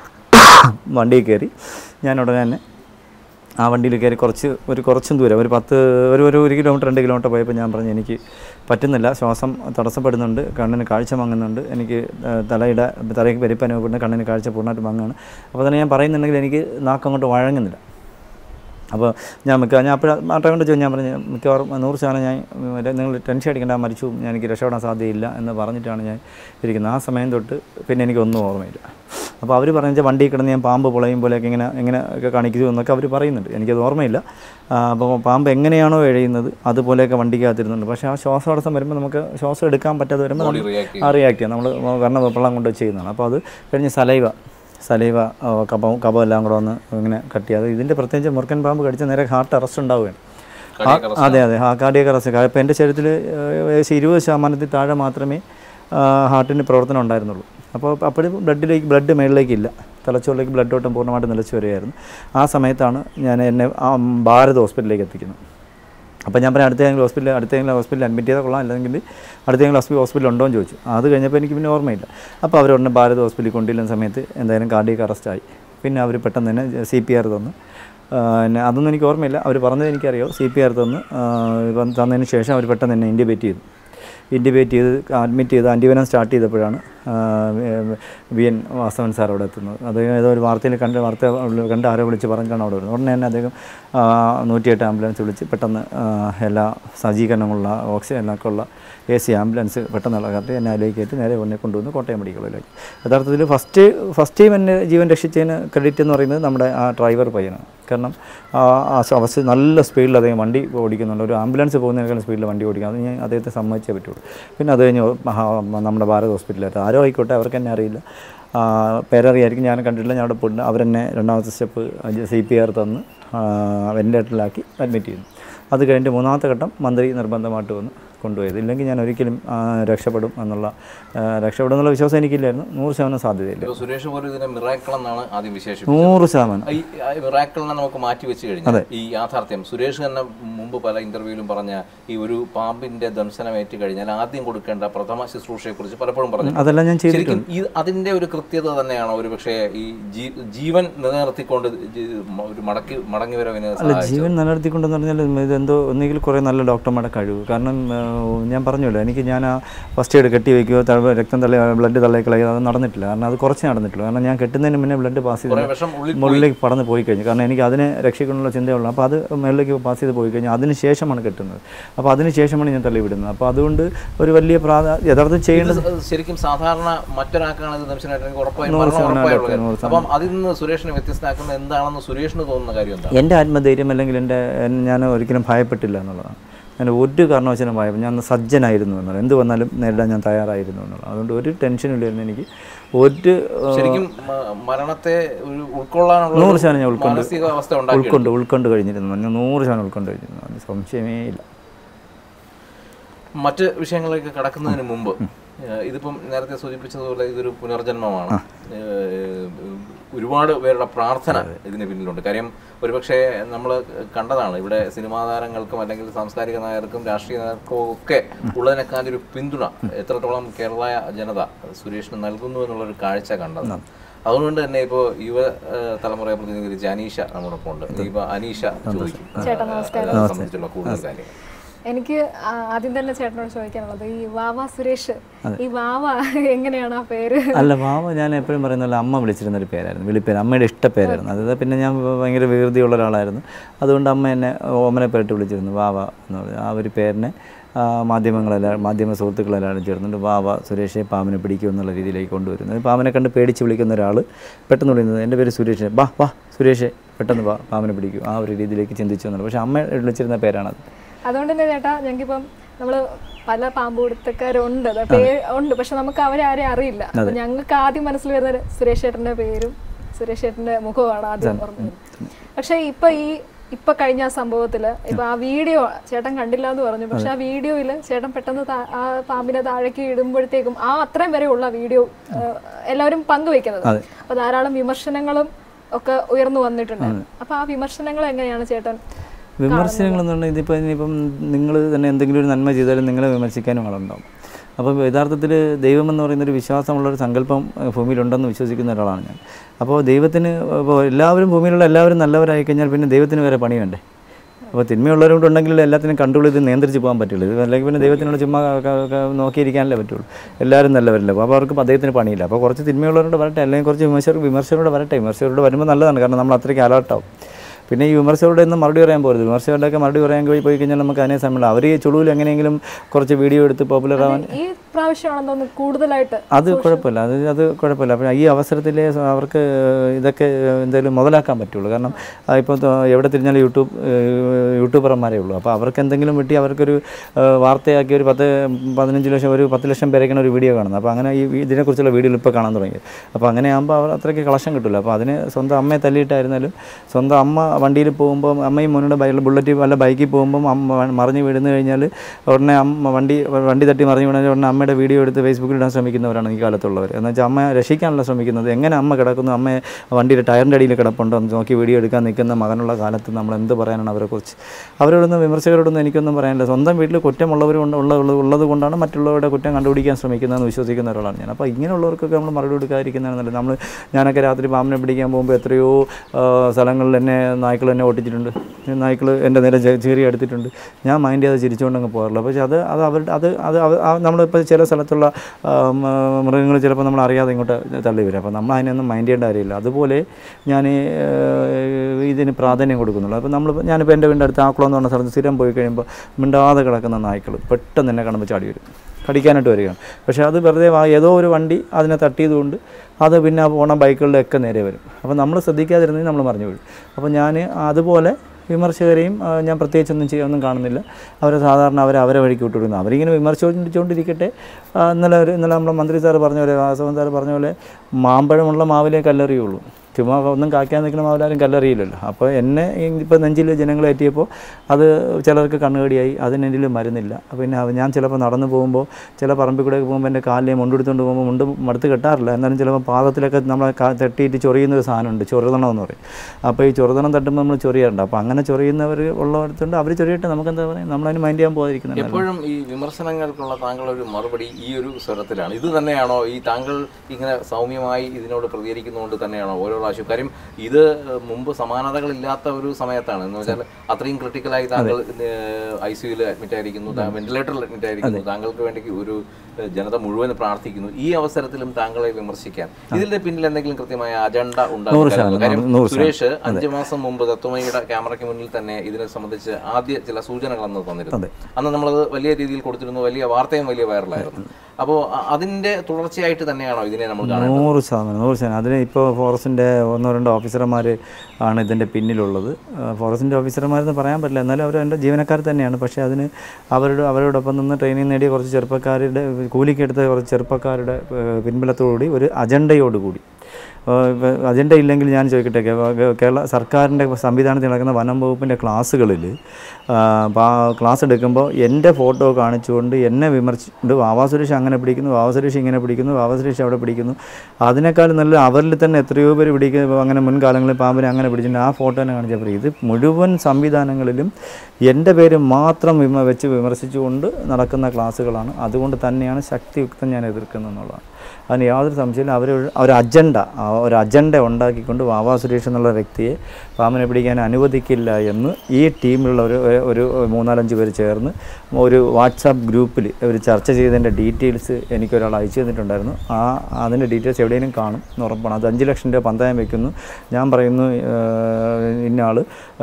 വണ്ടിയിൽ കയറി ഞാൻ ഉടനെ തന്നെ ആ വണ്ടിയിൽ കയറി കുറച്ച് ഒരു കുറച്ചും ദൂരം ഒരു പത്ത് ഒരു ഒരു ഒരു കിലോമീറ്റർ രണ്ട് കിലോമീറ്റർ പോയപ്പോൾ ഞാൻ പറഞ്ഞു എനിക്ക് പറ്റുന്നില്ല ശ്വാസം തടസ്സപ്പെടുന്നുണ്ട് കണ്ണിന് കാഴ്ച മങ്ങുന്നുണ്ട് എനിക്ക് ആ, തലയുടെ തലയ്ക്ക് പെരുപ്പ് അനുഭവപ്പെടുന്ന കണ്ണിന് കാഴ്ച പൂർണ്ണമായിട്ട് മങ്ങാണ് അപ്പോൾ തന്നെ ഞാൻ പറയുന്നുണ്ടെങ്കിൽ എനിക്ക് നാക്കങ്ങോട്ട് വഴങ്ങുന്നില്ല അപ്പോൾ ഞാൻ മിക്ക ഞാൻ അപ്പോൾ മാറ്റം കൊണ്ട് ചോദിച്ചു ഞാൻ പറഞ്ഞു മിക്കവാറും നൂറ് ശതമാനം ഞാൻ ഉം, നിങ്ങൾ ടെൻഷൻ അടിക്കേണ്ട മരിച്ചു ഞാൻ എനിക്ക് രക്ഷപ്പെടാൻ സാധ്യതയില്ല എന്ന് പറഞ്ഞിട്ടാണ് ഞാൻ ഇരിക്കുന്നത് ആ സമയം തൊട്ട് പിന്നെ എനിക്കൊന്നും ഓർമ്മയില്ല അപ്പോൾ അവർ പറഞ്ഞ വണ്ടി കിടന്ന് ഞാൻ പാമ്പ് പുളയും പോലെയൊക്കെ ഇങ്ങനെ ഇങ്ങനെ ഒക്കെ കാണിക്കുന്നു എന്നൊക്കെ അവർ പറയുന്നുണ്ട് എനിക്കത് ഓർമ്മയില്ല ആ, അപ്പോൾ പാമ്പ് എങ്ങനെയാണോ എഴയുന്നത് അതുപോലെയൊക്കെ വണ്ടിക്കകത്തിരുന്നുണ്ട് പക്ഷേ ആ ശ്വാസതടസ്സം വരുമ്പോൾ നമുക്ക് ശ്വാസം എടുക്കാൻ പറ്റാതെ വരുമ്പോൾ ബോഡി നമ്മൾ റിയാക്ട് ആ റിയാക്ട് ചെയ്യാം നമ്മൾ കാരണം വെള്ളം കൊണ്ട് ചെയ്യുന്നതാണ് അപ്പോൾ അത് കഴിഞ്ഞ് സലൈവ സലൈവ ആ, കഫവും കഫം എല്ലാം കൂടെ ഒന്ന് ഇങ്ങനെ കട്ട് ചെയ്യാതെ ഇതിൻ്റെ പ്രത്യേകിച്ച് മുറുക്കൻ പാമ്പ് കടിച്ച നേരെ ഹാർട്ട് അറസ്റ്റ് ഉണ്ടാവുകയാണ് Cardiac ആ- അതെ അതെ ആ കാർഡിയക് അറസ്റ്റ് ഇപ്പോൾ എൻ്റെ ശരീരത്തിൽ ഏകദേശം ഇരുപത് ശതമാനത്തിൽ താഴെ മാത്രമേ ആ, ഹാർട്ടിന് പ്രവർത്തനം ഉണ്ടായിരുന്നുള്ളൂ അപ്പോൾ അപ്പോഴും ബ്ലഡിലേക്ക് ബ്ലഡ് മേളിലേക്കില്ല തലച്ചോറിലേക്ക് ബ്ലഡ് ഓട്ടം പൂർണ്ണമായിട്ട് നിലച്ചു വരികയായിരുന്നു ആ സമയത്താണ് ഞാൻ എന്നെ ആ ഭാരത് ഹോസ്പിറ്റലിലേക്ക് എത്തിക്കുന്നത് അപ്പോൾ ഞാൻ പറയാം അടുത്തേതെങ്കിലും ഹോസ്പിറ്റലിൽ അടുത്തേതെങ്കിലും ഹോസ്പിറ്റലിൽ അഡ്മിറ്റ് ചെയ്താൽ കൊള്ളാം അല്ലെങ്കിൽ അടുത്തേതെങ്കിലും ഹോസ്പിറ്റൽ ഹോസ്പിറ്റൽ ഉണ്ടോ എന്ന് ചോദിച്ചു അത് കഴിഞ്ഞപ്പോൾ എനിക്ക് പിന്നെ ഓർമ്മയില്ല അപ്പോൾ അവർ ഉടനെ ഭാരത് ഹോസ്പിറ്റലിൽ കൊണ്ടുവരുന്ന സമയത്ത് എന്തായാലും കാർഡിയക്ക് അറസ്റ്റായി പിന്നെ അവർ പെട്ടെന്ന് തന്നെ സി പി ആർ തന്നു ആ, പിന്നെ അതൊന്നും എനിക്ക് ഓർമ്മയില്ല അവർ പറഞ്ഞത് എനിക്കറിയാം സി പി ആർ തന്ന് ആ, വന്ന് തന്നതിന് ശേഷം അവർ പെട്ടെന്ന് തന്നെ ഇൻഡിബേറ്റ് ചെയ്തു ഇൻഡിബേറ്റ് ചെയ്ത് അഡ്മിറ്റ് ചെയ്ത് ആൻറ്റിവനം സ്റ്റാർട്ട് ചെയ്തപ്പോഴാണ് ആ, വി എൻ വാസവൻ സാർ അവിടെ എത്തുന്നത് അദ്ദേഹം ഏതോ ഒരു വാർത്തയിൽ കണ്ട് വാർത്ത കണ്ട് ആരോ വിളിച്ച് പറഞ്ഞിട്ടാണ് അവിടെ വരുന്നത് ഉടനെ തന്നെ അദ്ദേഹം ആ, നൂറ്റിയെട്ട് ആംബുലൻസ് വിളിച്ച് പെട്ടെന്ന് ആ, എല്ലാ സജ്ജീകരണങ്ങളുള്ള ഓക്സിജൻ എന്നൊക്കെ ഉള്ള എ സി ആംബുലൻസ് പെട്ടെന്ന് ഇളകാട്ട് എന്നെ അതിലേക്ക് കയറ്റി നേരെ എന്നെ കൊണ്ടുവന്ന് കോട്ടയം മെഡിക്കലിലേക്ക് യഥാർത്ഥത്തിൽ ഫസ്റ്റ് ഫസ്റ്റ് ടൈം എന്നെ ജീവൻ രക്ഷിച്ചതിന് ക്രെഡിറ്റ് എന്ന് പറയുന്നത് നമ്മുടെ ആ ഡ്രൈവർ പയ്യനാണ് കാരണം ആ ആ അവസ്ഥ നല്ല സ്പീഡിൽ അദ്ദേഹം വണ്ടി ഓടിക്കുന്നുണ്ട് ഒരു ആംബുലൻസ് പോകുന്നതിനേക്കാൾ സ്പീഡിൽ വണ്ടി ഓടിക്കാം അത് ഞാൻ അദ്ദേഹത്തെ സമ്മതിച്ചേ പറ്റുള്ളൂ പിന്നെ അത് കഴിഞ്ഞ് മഹാ നമ്മുടെ ഭാരത് ഹോസ്പിറ്റലായിട്ട് ആരോ ആയിക്കോട്ടെ അവർക്ക് എന്നെ അറിയില്ല ആ, പേരറിയായിരിക്കും ഞാൻ കണ്ടിട്ടില്ല ഞാൻ അവിടെ പോയിട്ടുണ്ട് അവരെന്നെ രണ്ടാമത്തെ സ്റ്റെപ്പ് സി പി ആർ തന്ന് വെൻറ്റിലേറ്ററിലാക്കി അഡ്മിറ്റ് ചെയ്തു അത് കഴിഞ്ഞിട്ട് മൂന്നാമത്തെ ഘട്ടം മന്ത്രി നിർബന്ധമായിട്ട് വന്ന് കൊണ്ടുപോയത് ഇല്ലെങ്കിൽ ഞാൻ ഒരിക്കലും ആ, രക്ഷപ്പെടും എന്നുള്ള ആ, രക്ഷപ്പെടും എന്നുള്ള വിശ്വാസം എനിക്കില്ലായിരുന്നു നൂറ് ശതമാനം സാധ്യതയില്ല ഇപ്പോൾ സുരേഷ് പോലും ഇതിനെ മിറാക്കിൾ എന്നാണ് ആദ്യം വിശേഷിപ്പിച്ചത് നൂറ് ശതമാനം ഈ മിറാക്കിളിനെ നമുക്ക് മാറ്റി വെച്ച് കഴിഞ്ഞാൽ ഈ യാഥാർത്ഥ്യം സുരേഷ് തന്നെ മുമ്പ് പല ഇന്റർവ്യൂവിലും പറഞ്ഞ ഈ ഒരു പാമ്പിന്റെ ദംശനമേറ്റ് കഴിഞ്ഞാൽ ആദ്യം കൊടുക്കേണ്ട പ്രഥമ ശുശ്രൂഷയെ കുറിച്ച് പലപ്പോഴും പറഞ്ഞു അതെല്ലാം ഞാൻ ചെയ്തിട്ടുണ്ട് ശരിക്കും ഈ അതിന്റെ ഒരു കൃത്യത തന്നെയാണോ ഒരു പക്ഷേ ഈ ജീ- ജീവൻ നിലനിർത്തിക്കൊണ്ട് ജി- ഒരു മടക്കി മടങ്ങി വരവിന് അല്ല ജീവൻ നിലനിർത്തിക്കൊണ്ടെന്ന് പറഞ്ഞാൽ ഇതെന്തോ ഒന്നുകിൽ കുറേ നല്ല ഡോക്ടർമാരുടെ കഴിവ് കാരണം ആ, ഞാൻ പറഞ്ഞല്ലോ എനിക്ക് ഞാൻ ആ ഫസ്റ്റ് എയ്ഡ് കെട്ടി വയ്ക്കുകയോ തഴ- രക്തം തള്ളി ബ്ലഡ് തള്ളി കളയുക അത് നടന്നിട്ടില്ല കാരണം അത് കുറച്ച് നടന്നിട്ടുള്ളൂ കാരണം ഞാൻ കെട്ടുന്നതിന് മുന്നേ ബ്ലഡ് പാസ് കുറെ ചെയ്ത് വിഷം ഉള്ളിൽ മുകളിലേക്ക് പടന്ന് പോയി കഴിഞ്ഞു കാരണം എനിക്ക് അതിനെ രക്ഷിക്കാനുള്ള ചിന്തയുള്ളൂ അപ്പോൾ അത് മുകളിലേക്ക് പാസ് ചെയ്ത് പോയി കഴിഞ്ഞാൽ അതിന് ശേഷമാണ് കെട്ടുന്നത് അപ്പോൾ അതിന് ശേഷമാണ് ഞാൻ തള്ളിവിടുന്നത് അപ്പോൾ അതുകൊണ്ട് ഒരു വലിയ പ്രാധാ യഥാർത്ഥം ചെയ്യേണ്ടത് ഇത് ശരിക്കും സാധാരണ മറ്റൊരാൾക്കാണ് ഇത് ദംശനമായിട്ട് എനിക്ക് ഉറപ്പായും നൂറ് മരണം ശതമാനം ഉറപ്പായുള്ള ഉറപ്പായും, കാര്യം. അപ്പം അതിൽ നിന്ന് സുരേഷിനെ വ്യത്യസ്തമാക്കുന്നത് എന്താണെന്ന് സുരേഷിന് തോന്നുന്ന കാര്യം എന്താണ് എൻ്റെ ആത്മധൈര്യം അല്ലെങ്കിൽ എൻ്റെ എൻ- ഞാൻ ഒരിക്കലും ഭയപ്പെട്ടില്ല എന്നുള്ളതാണ് ഞാൻ ഒരു കാരണവശാലും ഭയം ഞാൻ സജ്ജനായിരുന്നു എന്നുള്ളത് എന്ത് വന്നാലും നേരിടാൻ ഞാൻ തയ്യാറായിരുന്നു എന്നുള്ളത് അതുകൊണ്ട് ഒരു ടെൻഷനും ഇല്ലായിരുന്നു എനിക്ക് ഒരു ആ, ശരിക്കും മ- മരണത്തെ ഒരു ഉൾക്കൊള്ളാനുള്ള നൂറ് ഒരു ശതമാനം ഞാൻ ഉൾക്കൊണ്ട് മാനസികാവസ്ഥ ഉണ്ടാക്കി ഉൾക്കൊണ്ട് ഉൾക്കൊണ്ട് കഴിഞ്ഞിരുന്നു ഞാൻ നൂറ് ശതമാനം ഉൾക്കൊണ്ട് കഴിഞ്ഞിരുന്നു അതിന് സംശയമേ ഇല്ല മറ്റ് വിഷയങ്ങളിലേക്ക് കടക്കുന്നതിന് മുമ്പ് ഏഹ് ഇതിപ്പം നേരത്തെ സൂചിപ്പിച്ചതുപോലെ ഇതൊരു പുനർജന്മമാണ് ഏഹ് ഒരുപാട് പേരുടെ പ്രാർത്ഥന ഇതിന് പിന്നിലുണ്ട് കാര്യം ഒരുപക്ഷെ നമ്മൾ കണ്ടതാണ് ഇവിടെ സിനിമാ താരങ്ങൾക്കും അല്ലെങ്കിൽ സാംസ്കാരിക നായർക്കും രാഷ്ട്രീയ നായർക്കും ഒക്കെ ഉള്ളതിനേക്കാൾ ഒരു പിന്തുണ എത്രത്തോളം കേരള ജനത സുരേഷിന് നൽകുന്നു എന്നുള്ളൊരു കാഴ്ച കണ്ടത് അതുകൊണ്ട് തന്നെ ഇപ്പോൾ യുവ ഏഹ് തലമുറയെ പ്രതിനിധീകരിച്ച് അനീഷ നമ്മോടൊപ്പം ഉണ്ട് ഇപ്പോൾ അനീഷ ചോദിക്കും ചേട്ടാ, നമസ്കാരം. അത് സംബന്ധിച്ചുള്ള കൂടുതൽ കാര്യങ്ങൾ എനിക്ക് ആ- ആദ്യം തന്നെ ചേട്ടനോട് ചോദിക്കാനുള്ളത് ഈ വാവ സുരേഷ് ഈ വാവ എങ്ങനെയാണ് ആ പേര് അല്ല വാവ ഞാൻ എപ്പോഴും പറയുന്നില്ല അമ്മ വിളിച്ചിരുന്ന ഒരു പേരായിരുന്നു വിളിപ്പേര് അമ്മയുടെ ഇഷ്ടപ്പേരായിരുന്നു അതായത് പിന്നെ ഞാൻ ഭയങ്കര വികൃതിയുള്ള ഒരാളായിരുന്നു അതുകൊണ്ട് അമ്മ എന്നെ ഓമനെ പേരിട്ട് വിളിച്ചിരുന്നു വാവ എന്ന് പറഞ്ഞ ആ ഒരു പേരിനെ ആ, മാധ്യമങ്ങളെല്ലാം മാധ്യമ സുഹൃത്തുക്കളെല്ലാം ചേർന്നിട്ട് വാവ സുരേഷെ പാമ്പിനെ പിടിക്കും എന്നുള്ള രീതിയിലേക്ക് കൊണ്ടുവരുന്നത് പാമ്പിനെ കണ്ട് പേടിച്ച് വിളിക്കുന്ന ഒരാൾ പെട്ടെന്ന് വിളിക്കുന്നത് എൻ്റെ പേര് സുരേഷ് വാ വാ സുരേഷ് പെട്ടെന്ന് വാ പാമ്പിനെ പിടിക്കും ആ ഒരു രീതിയിലേക്ക് ചിന്തിച്ചു എന്നുള്ളത് പക്ഷേ അമ്മ വിളിച്ചിരുന്ന പേരാണത് അതുകൊണ്ട് തന്നെ ചേട്ടാ ഞങ്ങൾക്കിപ്പം നമ്മള് പല പാമ്പ് കൊടുത്തക്കാരുണ്ട് അത് പേ- ഉണ്ട് പക്ഷെ നമുക്ക് അവരെ ആരെയും അറിയില്ല അപ്പൊ ഞങ്ങൾക്ക് ആദ്യം മനസ്സിൽ വരുന്നത് സുരേഷ് ചേട്ടന്റെ പേരും സുരേഷ് ചേട്ടന്റെ മുഖമാണ് ആദ്യം ഓർമ്മ വരുന്നത് പക്ഷെ ഇപ്പൊ ഈ ഇപ്പൊ കഴിഞ്ഞ ആ സംഭവത്തില് ഇപ്പൊ ആ വീഡിയോ ചേട്ടൻ കണ്ടില്ല എന്ന് പറഞ്ഞു പക്ഷെ ആ വീഡിയോയില് ചേട്ടൻ പെട്ടെന്ന് താ- ആ പാമ്പിനെ താഴേക്ക് ഇടുമ്പോഴത്തേക്കും ആ അത്രയും വരെ ഉള്ള വീഡിയോ എല്ലാവരും പങ്കുവെക്കുന്നത് അപ്പൊ ധാരാളം വിമർശനങ്ങളും ഒക്കെ ഉയർന്നു വന്നിട്ടുണ്ട് അപ്പൊ ആ വിമർശനങ്ങൾ എങ്ങനെയാണ് ചേട്ടൻ വിമർശനങ്ങൾ എന്ന് പറഞ്ഞാൽ ഇതിപ്പോൾ ഇനിയിപ്പം നിങ്ങൾ തന്നെ എന്തെങ്കിലും ഒരു നന്മ ചെയ്താലും നിങ്ങളെ വിമർശിക്കാനും ആളുണ്ടാവും അപ്പം യഥാർത്ഥത്തിൽ ദൈവം എന്ന് പറയുന്നൊരു വിശ്വാസമുള്ളൊരു സങ്കല്പം ഏഹ്, ഭൂമിയിലുണ്ടെന്ന് വിശ്വസിക്കുന്ന ഒരാളാണ് ഞാൻ അപ്പോൾ ദൈവത്തിന് ഇപ്പോൾ എല്ലാവരും ഭൂമിയിലുള്ള എല്ലാവരും നല്ലവരായി കഴിഞ്ഞാൽ പിന്നെ ദൈവത്തിന് വേറെ പണി വേണ്ടേ അപ്പോൾ തിന്മയുള്ളവരുണ്ടെങ്കിൽ എല്ലാത്തിനും കൺട്രോൾ ചെയ്ത് നിയന്ത്രിച്ച് പോകാൻ പറ്റുള്ളൂ ഇത് അല്ലെങ്കിൽ പിന്നെ ദൈവത്തിനോട് ചുമ്മാ ക- ക- നോക്കിയിരിക്കാനല്ലേ പറ്റുള്ളൂ എല്ലാവരും നല്ലവരല്ലേ അപ്പോൾ അവർക്ക് അദ്ദേഹത്തിന് പണിയില്ല അപ്പോൾ കുറച്ച് തിന്മയുള്ളവരോട് വരട്ടെ അല്ലെങ്കിൽ കുറച്ച് വിമർശകർ വിമർശകരോട് വരട്ടെ വിമർശകരോട് വരുമ്പോൾ നല്ലതാണ് കാരണം നമ്മൾ അത്രയ്ക്ക് അലേർട്ടാവും പിന്നെ ഈ വിമർശകരുടെ ഒന്നും മറുപടി പറയാൻ പോരുത് വിമർശകരുടെയൊക്കെ മറുപടി പറയാൻ പോയി പോയി കഴിഞ്ഞാൽ നമുക്ക് അതിനെ സമയമില്ല അവർ ഈ ചുളുവിൽ എങ്ങനെയെങ്കിലും കുറച്ച് വീഡിയോ എടുത്ത് പോപ്പുലർ ആവാൻ ഈ പ്രാവശ്യമാണെന്ന് തോന്നുന്നു കൂടുതലായിട്ട് അത് കുഴപ്പമില്ല അത് അത് കുഴപ്പമില്ല അപ്പോൾ ഈ അവസരത്തിൽ അവർക്ക് ഇതൊക്കെ എന്തായാലും മുതലാക്കാൻ പറ്റുള്ളൂ കാരണം ഇപ്പോൾ എവിടെ തിരിഞ്ഞാലും യൂട്യൂബ് ഏഹ്, യൂട്യൂബർമാരേ ഉള്ളൂ അപ്പോൾ അവർക്ക് എന്തെങ്കിലും വെട്ടി അവർക്കൊരു ഏഹ്, വാർത്തയാക്കി ഒരു പത്ത് പതിനഞ്ച് ലക്ഷം ഒരു പത്ത് ലക്ഷം പേരൊക്കെയാണ് ഒരു വീഡിയോ കാണുന്നത് അപ്പോൾ അങ്ങനെ ഈ വി- ഇതിനെക്കുറിച്ചുള്ള വീഡിയോ ഇപ്പോൾ കാണാൻ തുടങ്ങി അപ്പോൾ അങ്ങനെ ആകുമ്പോൾ അവർ അത്രയ്ക്ക് കളക്ഷൻ കിട്ടില്ല അപ്പോൾ അതിന് സ്വന്തം അമ്മയെ തല്ലിയിട്ടായിരുന്നാലും സ്വന്തം അമ്മ വണ്ടിയിൽ പോകുമ്പോൾ അമ്മയും മോനോട് ബൈ- ബുള്ളറ്റ് വല്ല ബൈക്കിൽ പോകുമ്പം അമ്മ വ- മറിഞ്ഞ് വീഴുന്നു കഴിഞ്ഞാൽ ഉടനെ അമ്മ വണ്ടി വണ്ടി തട്ടി മറിഞ്ഞ് വീണാൽ ഉടനെ അമ്മയുടെ വീഡിയോ എടുത്ത് ഫേസ്ബുക്കിൽ ഇടാൻ ശ്രമിക്കുന്നവരാണ് ഈ കാലത്തുള്ളവർ എന്ന് വെച്ചാൽ അമ്മയെ രക്ഷിക്കാനല്ല ശ്രമിക്കുന്നത് എങ്ങനെ അമ്മ കിടക്കുന്നു അമ്മയെ വണ്ടിയുടെ ടയറിൻ്റെ അടിയിൽ കിടപ്പുണ്ടോ എന്ന് നോക്കി വീഡിയോ എടുക്കാൻ നിൽക്കുന്ന മകനുള്ള കാലത്ത് നമ്മൾ എന്ത് പറയാനാണ് അവരെക്കുറിച്ച് അവരോടൊന്നും വിമർശകരോടൊന്നും എനിക്കൊന്നും പറയാനില്ല സ്വന്തം വീട്ടിൽ കുറ്റമുള്ളവർ കൊണ്ട് ഉള്ള ഉള്ളത് ഉള്ളത് കൊണ്ടാണ് മറ്റുള്ളവരുടെ കുറ്റം കണ്ടുപിടിക്കാൻ ശ്രമിക്കുന്നതെന്ന് വിശ്വസിക്കുന്ന ഒരാളാണ് ഞാൻ അപ്പോൾ ഇങ്ങനെയുള്ളവർക്കൊക്കെ നമ്മൾ മറുപടി കൊടുക്കാതിരിക്കുന്നതാണ് നല്ലത് നമ്മൾ ഞാനൊക്കെ രാത്രി പാമ്പിനെ പിടിക്കാൻ പോകുമ്പോൾ എത്രയോ ആ, സ്ഥലങ്ങളിൽ എന്നെ നായ്ക്കൾ എന്നെ ഒട്ടിച്ചിട്ടുണ്ട് നായ്ക്കൾ എൻ്റെ നേരെ ചെ- ചീറി എടുത്തിട്ടുണ്ട് ഞാൻ മൈൻഡ് ചെയ്ത് ചിരിച്ചുകൊണ്ട് അങ്ങ് പോകാറില്ല പക്ഷേ അത് അത് അവരുടെ അത് അത് അവ- ആ നമ്മളിപ്പോൾ ചില സ്ഥലത്തുള്ള മൃഗങ്ങൾ ചിലപ്പോൾ നമ്മൾ അറിയാതെ ഇങ്ങോട്ട് തള്ളി വരും അപ്പോൾ നമ്മൾ അതിനൊന്നും മൈൻഡ് ചെയ്യേണ്ട കാര്യമില്ല അതുപോലെ ഞാൻ ഇതിന് പ്രാധാന്യം കൊടുക്കുന്നുള്ളൂ അപ്പോൾ നമ്മൾ ഞാനിപ്പോൾ എൻ്റെ വീടിൻ്റെ അടുത്ത് ആക്കുളം എന്ന് പറഞ്ഞ സ്ഥലത്ത് സ്ഥിരം പോയി കഴിയുമ്പോൾ മിണ്ടാതെ കിടക്കുന്ന നായ്ക്കൾ പെട്ടെന്ന് എന്നെ കാണുമ്പോൾ ചാടി വരും കടിക്കാനായിട്ട് വരികയാണ് പക്ഷേ അത് വെറുതെ വാ- ഏതോ ഒരു വണ്ടി അതിനെ തട്ടിയതുകൊണ്ട് അത് പിന്നെ ആ പോണ ബൈക്കുകളുടെ ഒക്കെ നേരെ വരും അപ്പോൾ നമ്മൾ ശ്രദ്ധിക്കാതിരുന്നെങ്കിൽ നമ്മൾ മറിഞ്ഞു വീഴും അപ്പോൾ ഞാൻ അതുപോലെ വിമർശകരെയും ആ, ഞാൻ പ്രത്യേകിച്ചൊന്നും ചെയ്യാനൊന്നും കാണുന്നില്ല അവരെ സാധാരണ അവർ അവരെ വഴിക്ക് വിട്ടുകൊടുക്കുന്നു അവരിങ്ങനെ വിമർശിച്ചുകൊണ്ടിരിക്കട്ടെ ആ, ഇന്നലെ ഒരു ഇന്നലെ നമ്മുടെ മന്ത്രി സാറ് പറഞ്ഞ പോലെ വാസവൻ സാറ് പറഞ്ഞ പോലെ മാമ്പഴമുള്ള മാവിലേ കല്ലെറിയുള്ളൂ ചുമ്മാ ഒന്നും കാക്കാൻ നിൽക്കുന്ന മാവിലാരും കല്ലെറിയില്ലല്ലോ അപ്പോൾ എന്നെ ഇപ്പോൾ നെഞ്ചിൽ ജനങ്ങൾ എത്തിയപ്പോൾ അത് ചിലർക്ക് കണ്ണുകടിയായി അതിനെതിൽ മരുന്നില്ല പിന്നെ അത് ഞാൻ ചിലപ്പോൾ നടന്നു പോകുമ്പോൾ ചില പറമ്പിൽ കൂടെ പോകുമ്പോൾ എൻ്റെ കാലിലെ മുണ്ടെടുത്തുകൊണ്ട് പോകുമ്പോൾ മുണ്ട് മടുത്ത് കെട്ടാറില്ല എന്നാലും ചിലപ്പോൾ പാദത്തിലൊക്കെ നമ്മളെ കാ തട്ടിയിട്ട് ചൊറിയുന്ന ഒരു സാധനമുണ്ട് ചൊറുതണം എന്ന് പറയും അപ്പോൾ ഈ ചൊറുതണം തട്ടുമ്പോൾ നമ്മൾ ചൊറിയാറുണ്ട് അപ്പോൾ അങ്ങനെ ചൊറിയുന്നവർ ഉള്ളവരുത്തുണ്ട് അവർ ചൊറിയട്ടെ നമുക്കെന്താ പറയുക നമ്മളതിന് മൈൻഡ് ചെയ്യാൻ പോകാതിരിക്കുന്നത് എപ്പോഴും ഈ വിമർശനങ്ങൾക്കുള്ള താങ്കളുടെ ഒരു മറുപടി ഈ ഒരു സ്വരത്തിലാണ് ഇത് തന്നെയാണോ ഈ താങ്കൾ ഇങ്ങനെ സൗമ്യമായി ഇതിനോട് പ്രതികരിക്കുന്നതുകൊണ്ട് തന്നെയാണോ ഓരോ പ്രാവശ്യം കാര്യം ഇത് മുമ്പ് സമാനതകളില്ലാത്ത ഒരു സമയത്താണ് എന്ന് വെച്ചാൽ അത്രയും ക്രിട്ടിക്കലായി താങ്കൾ ഐ സിയുയിൽ അഡ്മിറ്റ് ആയിരിക്കുന്നു വെന്റിലേറ്ററിൽ അഡ്മിറ്റ് ആയിരിക്കുന്നു താങ്കൾക്ക് വേണ്ടി ഒരു ഏഹ്, ജനത മുഴുവൻ പ്രാർത്ഥിക്കുന്നു ഈ അവസരത്തിലും താങ്കളെ വിമർശിക്കാൻ ഇതിന്റെ പിന്നിൽ എന്തെങ്കിലും കൃത്യമായ അജണ്ട ഉണ്ടാകും കാര്യം നൂറ് സുരേഷ് അഞ്ചു മാസം മുമ്പ് തത്വമയുടെ ക്യാമറയ്ക്ക് മുന്നിൽ തന്നെ ഇതിനെ സംബന്ധിച്ച് ആദ്യ ചില സൂചനകൾ അന്ന് തന്നിരുന്നു അന്ന് നമ്മളത് വലിയ രീതിയിൽ കൊടുത്തിരുന്നു വലിയ വാർത്തയും വലിയ വൈറലായിരുന്നു അപ്പോൾ അതിന്റെ തുടർച്ചയായിട്ട് തന്നെയാണോ ഇതിനെ നമ്മൾ കാണുന്നത് നൂറ് ശതമാനം നൂറ് ശതമാനം അതിന് ഇപ്പോൾ ഫോറസ്റ്റിൻ്റെ ഒന്നോ രണ്ടോ ഓഫീസർമാർ ആണ് ഇതിൻ്റെ പിന്നിലുള്ളത് ഫോറസ്റ്റിൻ്റെ ഓഫീസർമാരെന്ന് പറയാൻ പറ്റില്ല എന്നാലും അവർ എൻ്റെ ജീവനക്കാർ തന്നെയാണ് പക്ഷേ അതിന് അവരുടെ അവരോടൊപ്പം നിന്ന് ട്രെയിനിങ് നേടിയ കുറച്ച് ചെറുപ്പക്കാരുടെ കൂലിക്കെടുത്ത കുറച്ച് ചെറുപ്പക്കാരുടെ ഏഹ്, പിൻബലത്തോടുകൂടി ഒരു അജണ്ടയോടുകൂടി ഏഹ്, അജണ്ട ഇല്ലെങ്കിൽ ഞാൻ ചോദിക്കട്ടെ കേ- കേരള സർക്കാരിൻ്റെ സംവിധാനത്തിൽ നടക്കുന്ന വനം വകുപ്പിൻ്റെ ക്ലാസ്സുകളിൽ ക്ലാസ് എടുക്കുമ്പോൾ എൻ്റെ ഫോട്ടോ കാണിച്ചുകൊണ്ട് എന്നെ വിമർശിച്ചുകൊണ്ട് വാവാ സുരേഷ് അങ്ങനെ പിടിക്കുന്നു വാവാ സുരേഷ് ഇങ്ങനെ പിടിക്കുന്നു വാവാ സുരേഷ് അവിടെ പിടിക്കുന്നു അതിനേക്കാളും നല്ല അവരിൽ തന്നെ എത്രയോ പേര് പിടിക്കുന്ന അങ്ങനെ മുൻകാലങ്ങളിൽ പാമ്പിനെ അങ്ങനെ പിടിച്ചിട്ടുണ്ട് ആ ഫോട്ടോ തന്നെ കാണിച്ചപ്പോൾ ഇത് മുഴുവൻ സംവിധാനങ്ങളിലും എൻ്റെ പേര് മാത്രം വിമ വെച്ച് വിമർശിച്ചുകൊണ്ട് നടക്കുന്ന ക്ലാസ്സുകളാണ് അതുകൊണ്ട് തന്നെയാണ് ശക്തിയുക്തം ഞാൻ എതിർക്കുന്നത് എന്നുള്ളതാണ് അതിന് യാതൊരു സംശയമില്ല അവർ ഒരു അജണ്ട ആ ഒരു അജണ്ട ഉണ്ടാക്കിക്കൊണ്ട് വാവാ സുരേഷ് എന്നുള്ള വ്യക്തിയെ പാമ്പിനെ പിടിക്കാൻ അനുവദിക്കില്ല എന്ന് ഈ ടീമിലുള്ള ഒരു ഒരു മൂന്നാലഞ്ച് പേര് ചേർന്ന് ഒരു വാട്സാപ്പ് ഗ്രൂപ്പിൽ ഒരു ചർച്ച ചെയ്തതിൻ്റെ ഡീറ്റെയിൽസ് എനിക്കൊരാൾ അയച്ചു തന്നിട്ടുണ്ടായിരുന്നു ആ അതിൻ്റെ ഡീറ്റെയിൽസ് എവിടെയെങ്കിലും കാണും എന്ന് ഉറപ്പാണ് അത് അഞ്ച് ലക്ഷം രൂപ പന്തയം വെക്കുന്നു ഞാൻ പറയുന്നു ഏഹ്, ഇന്ന ആൾ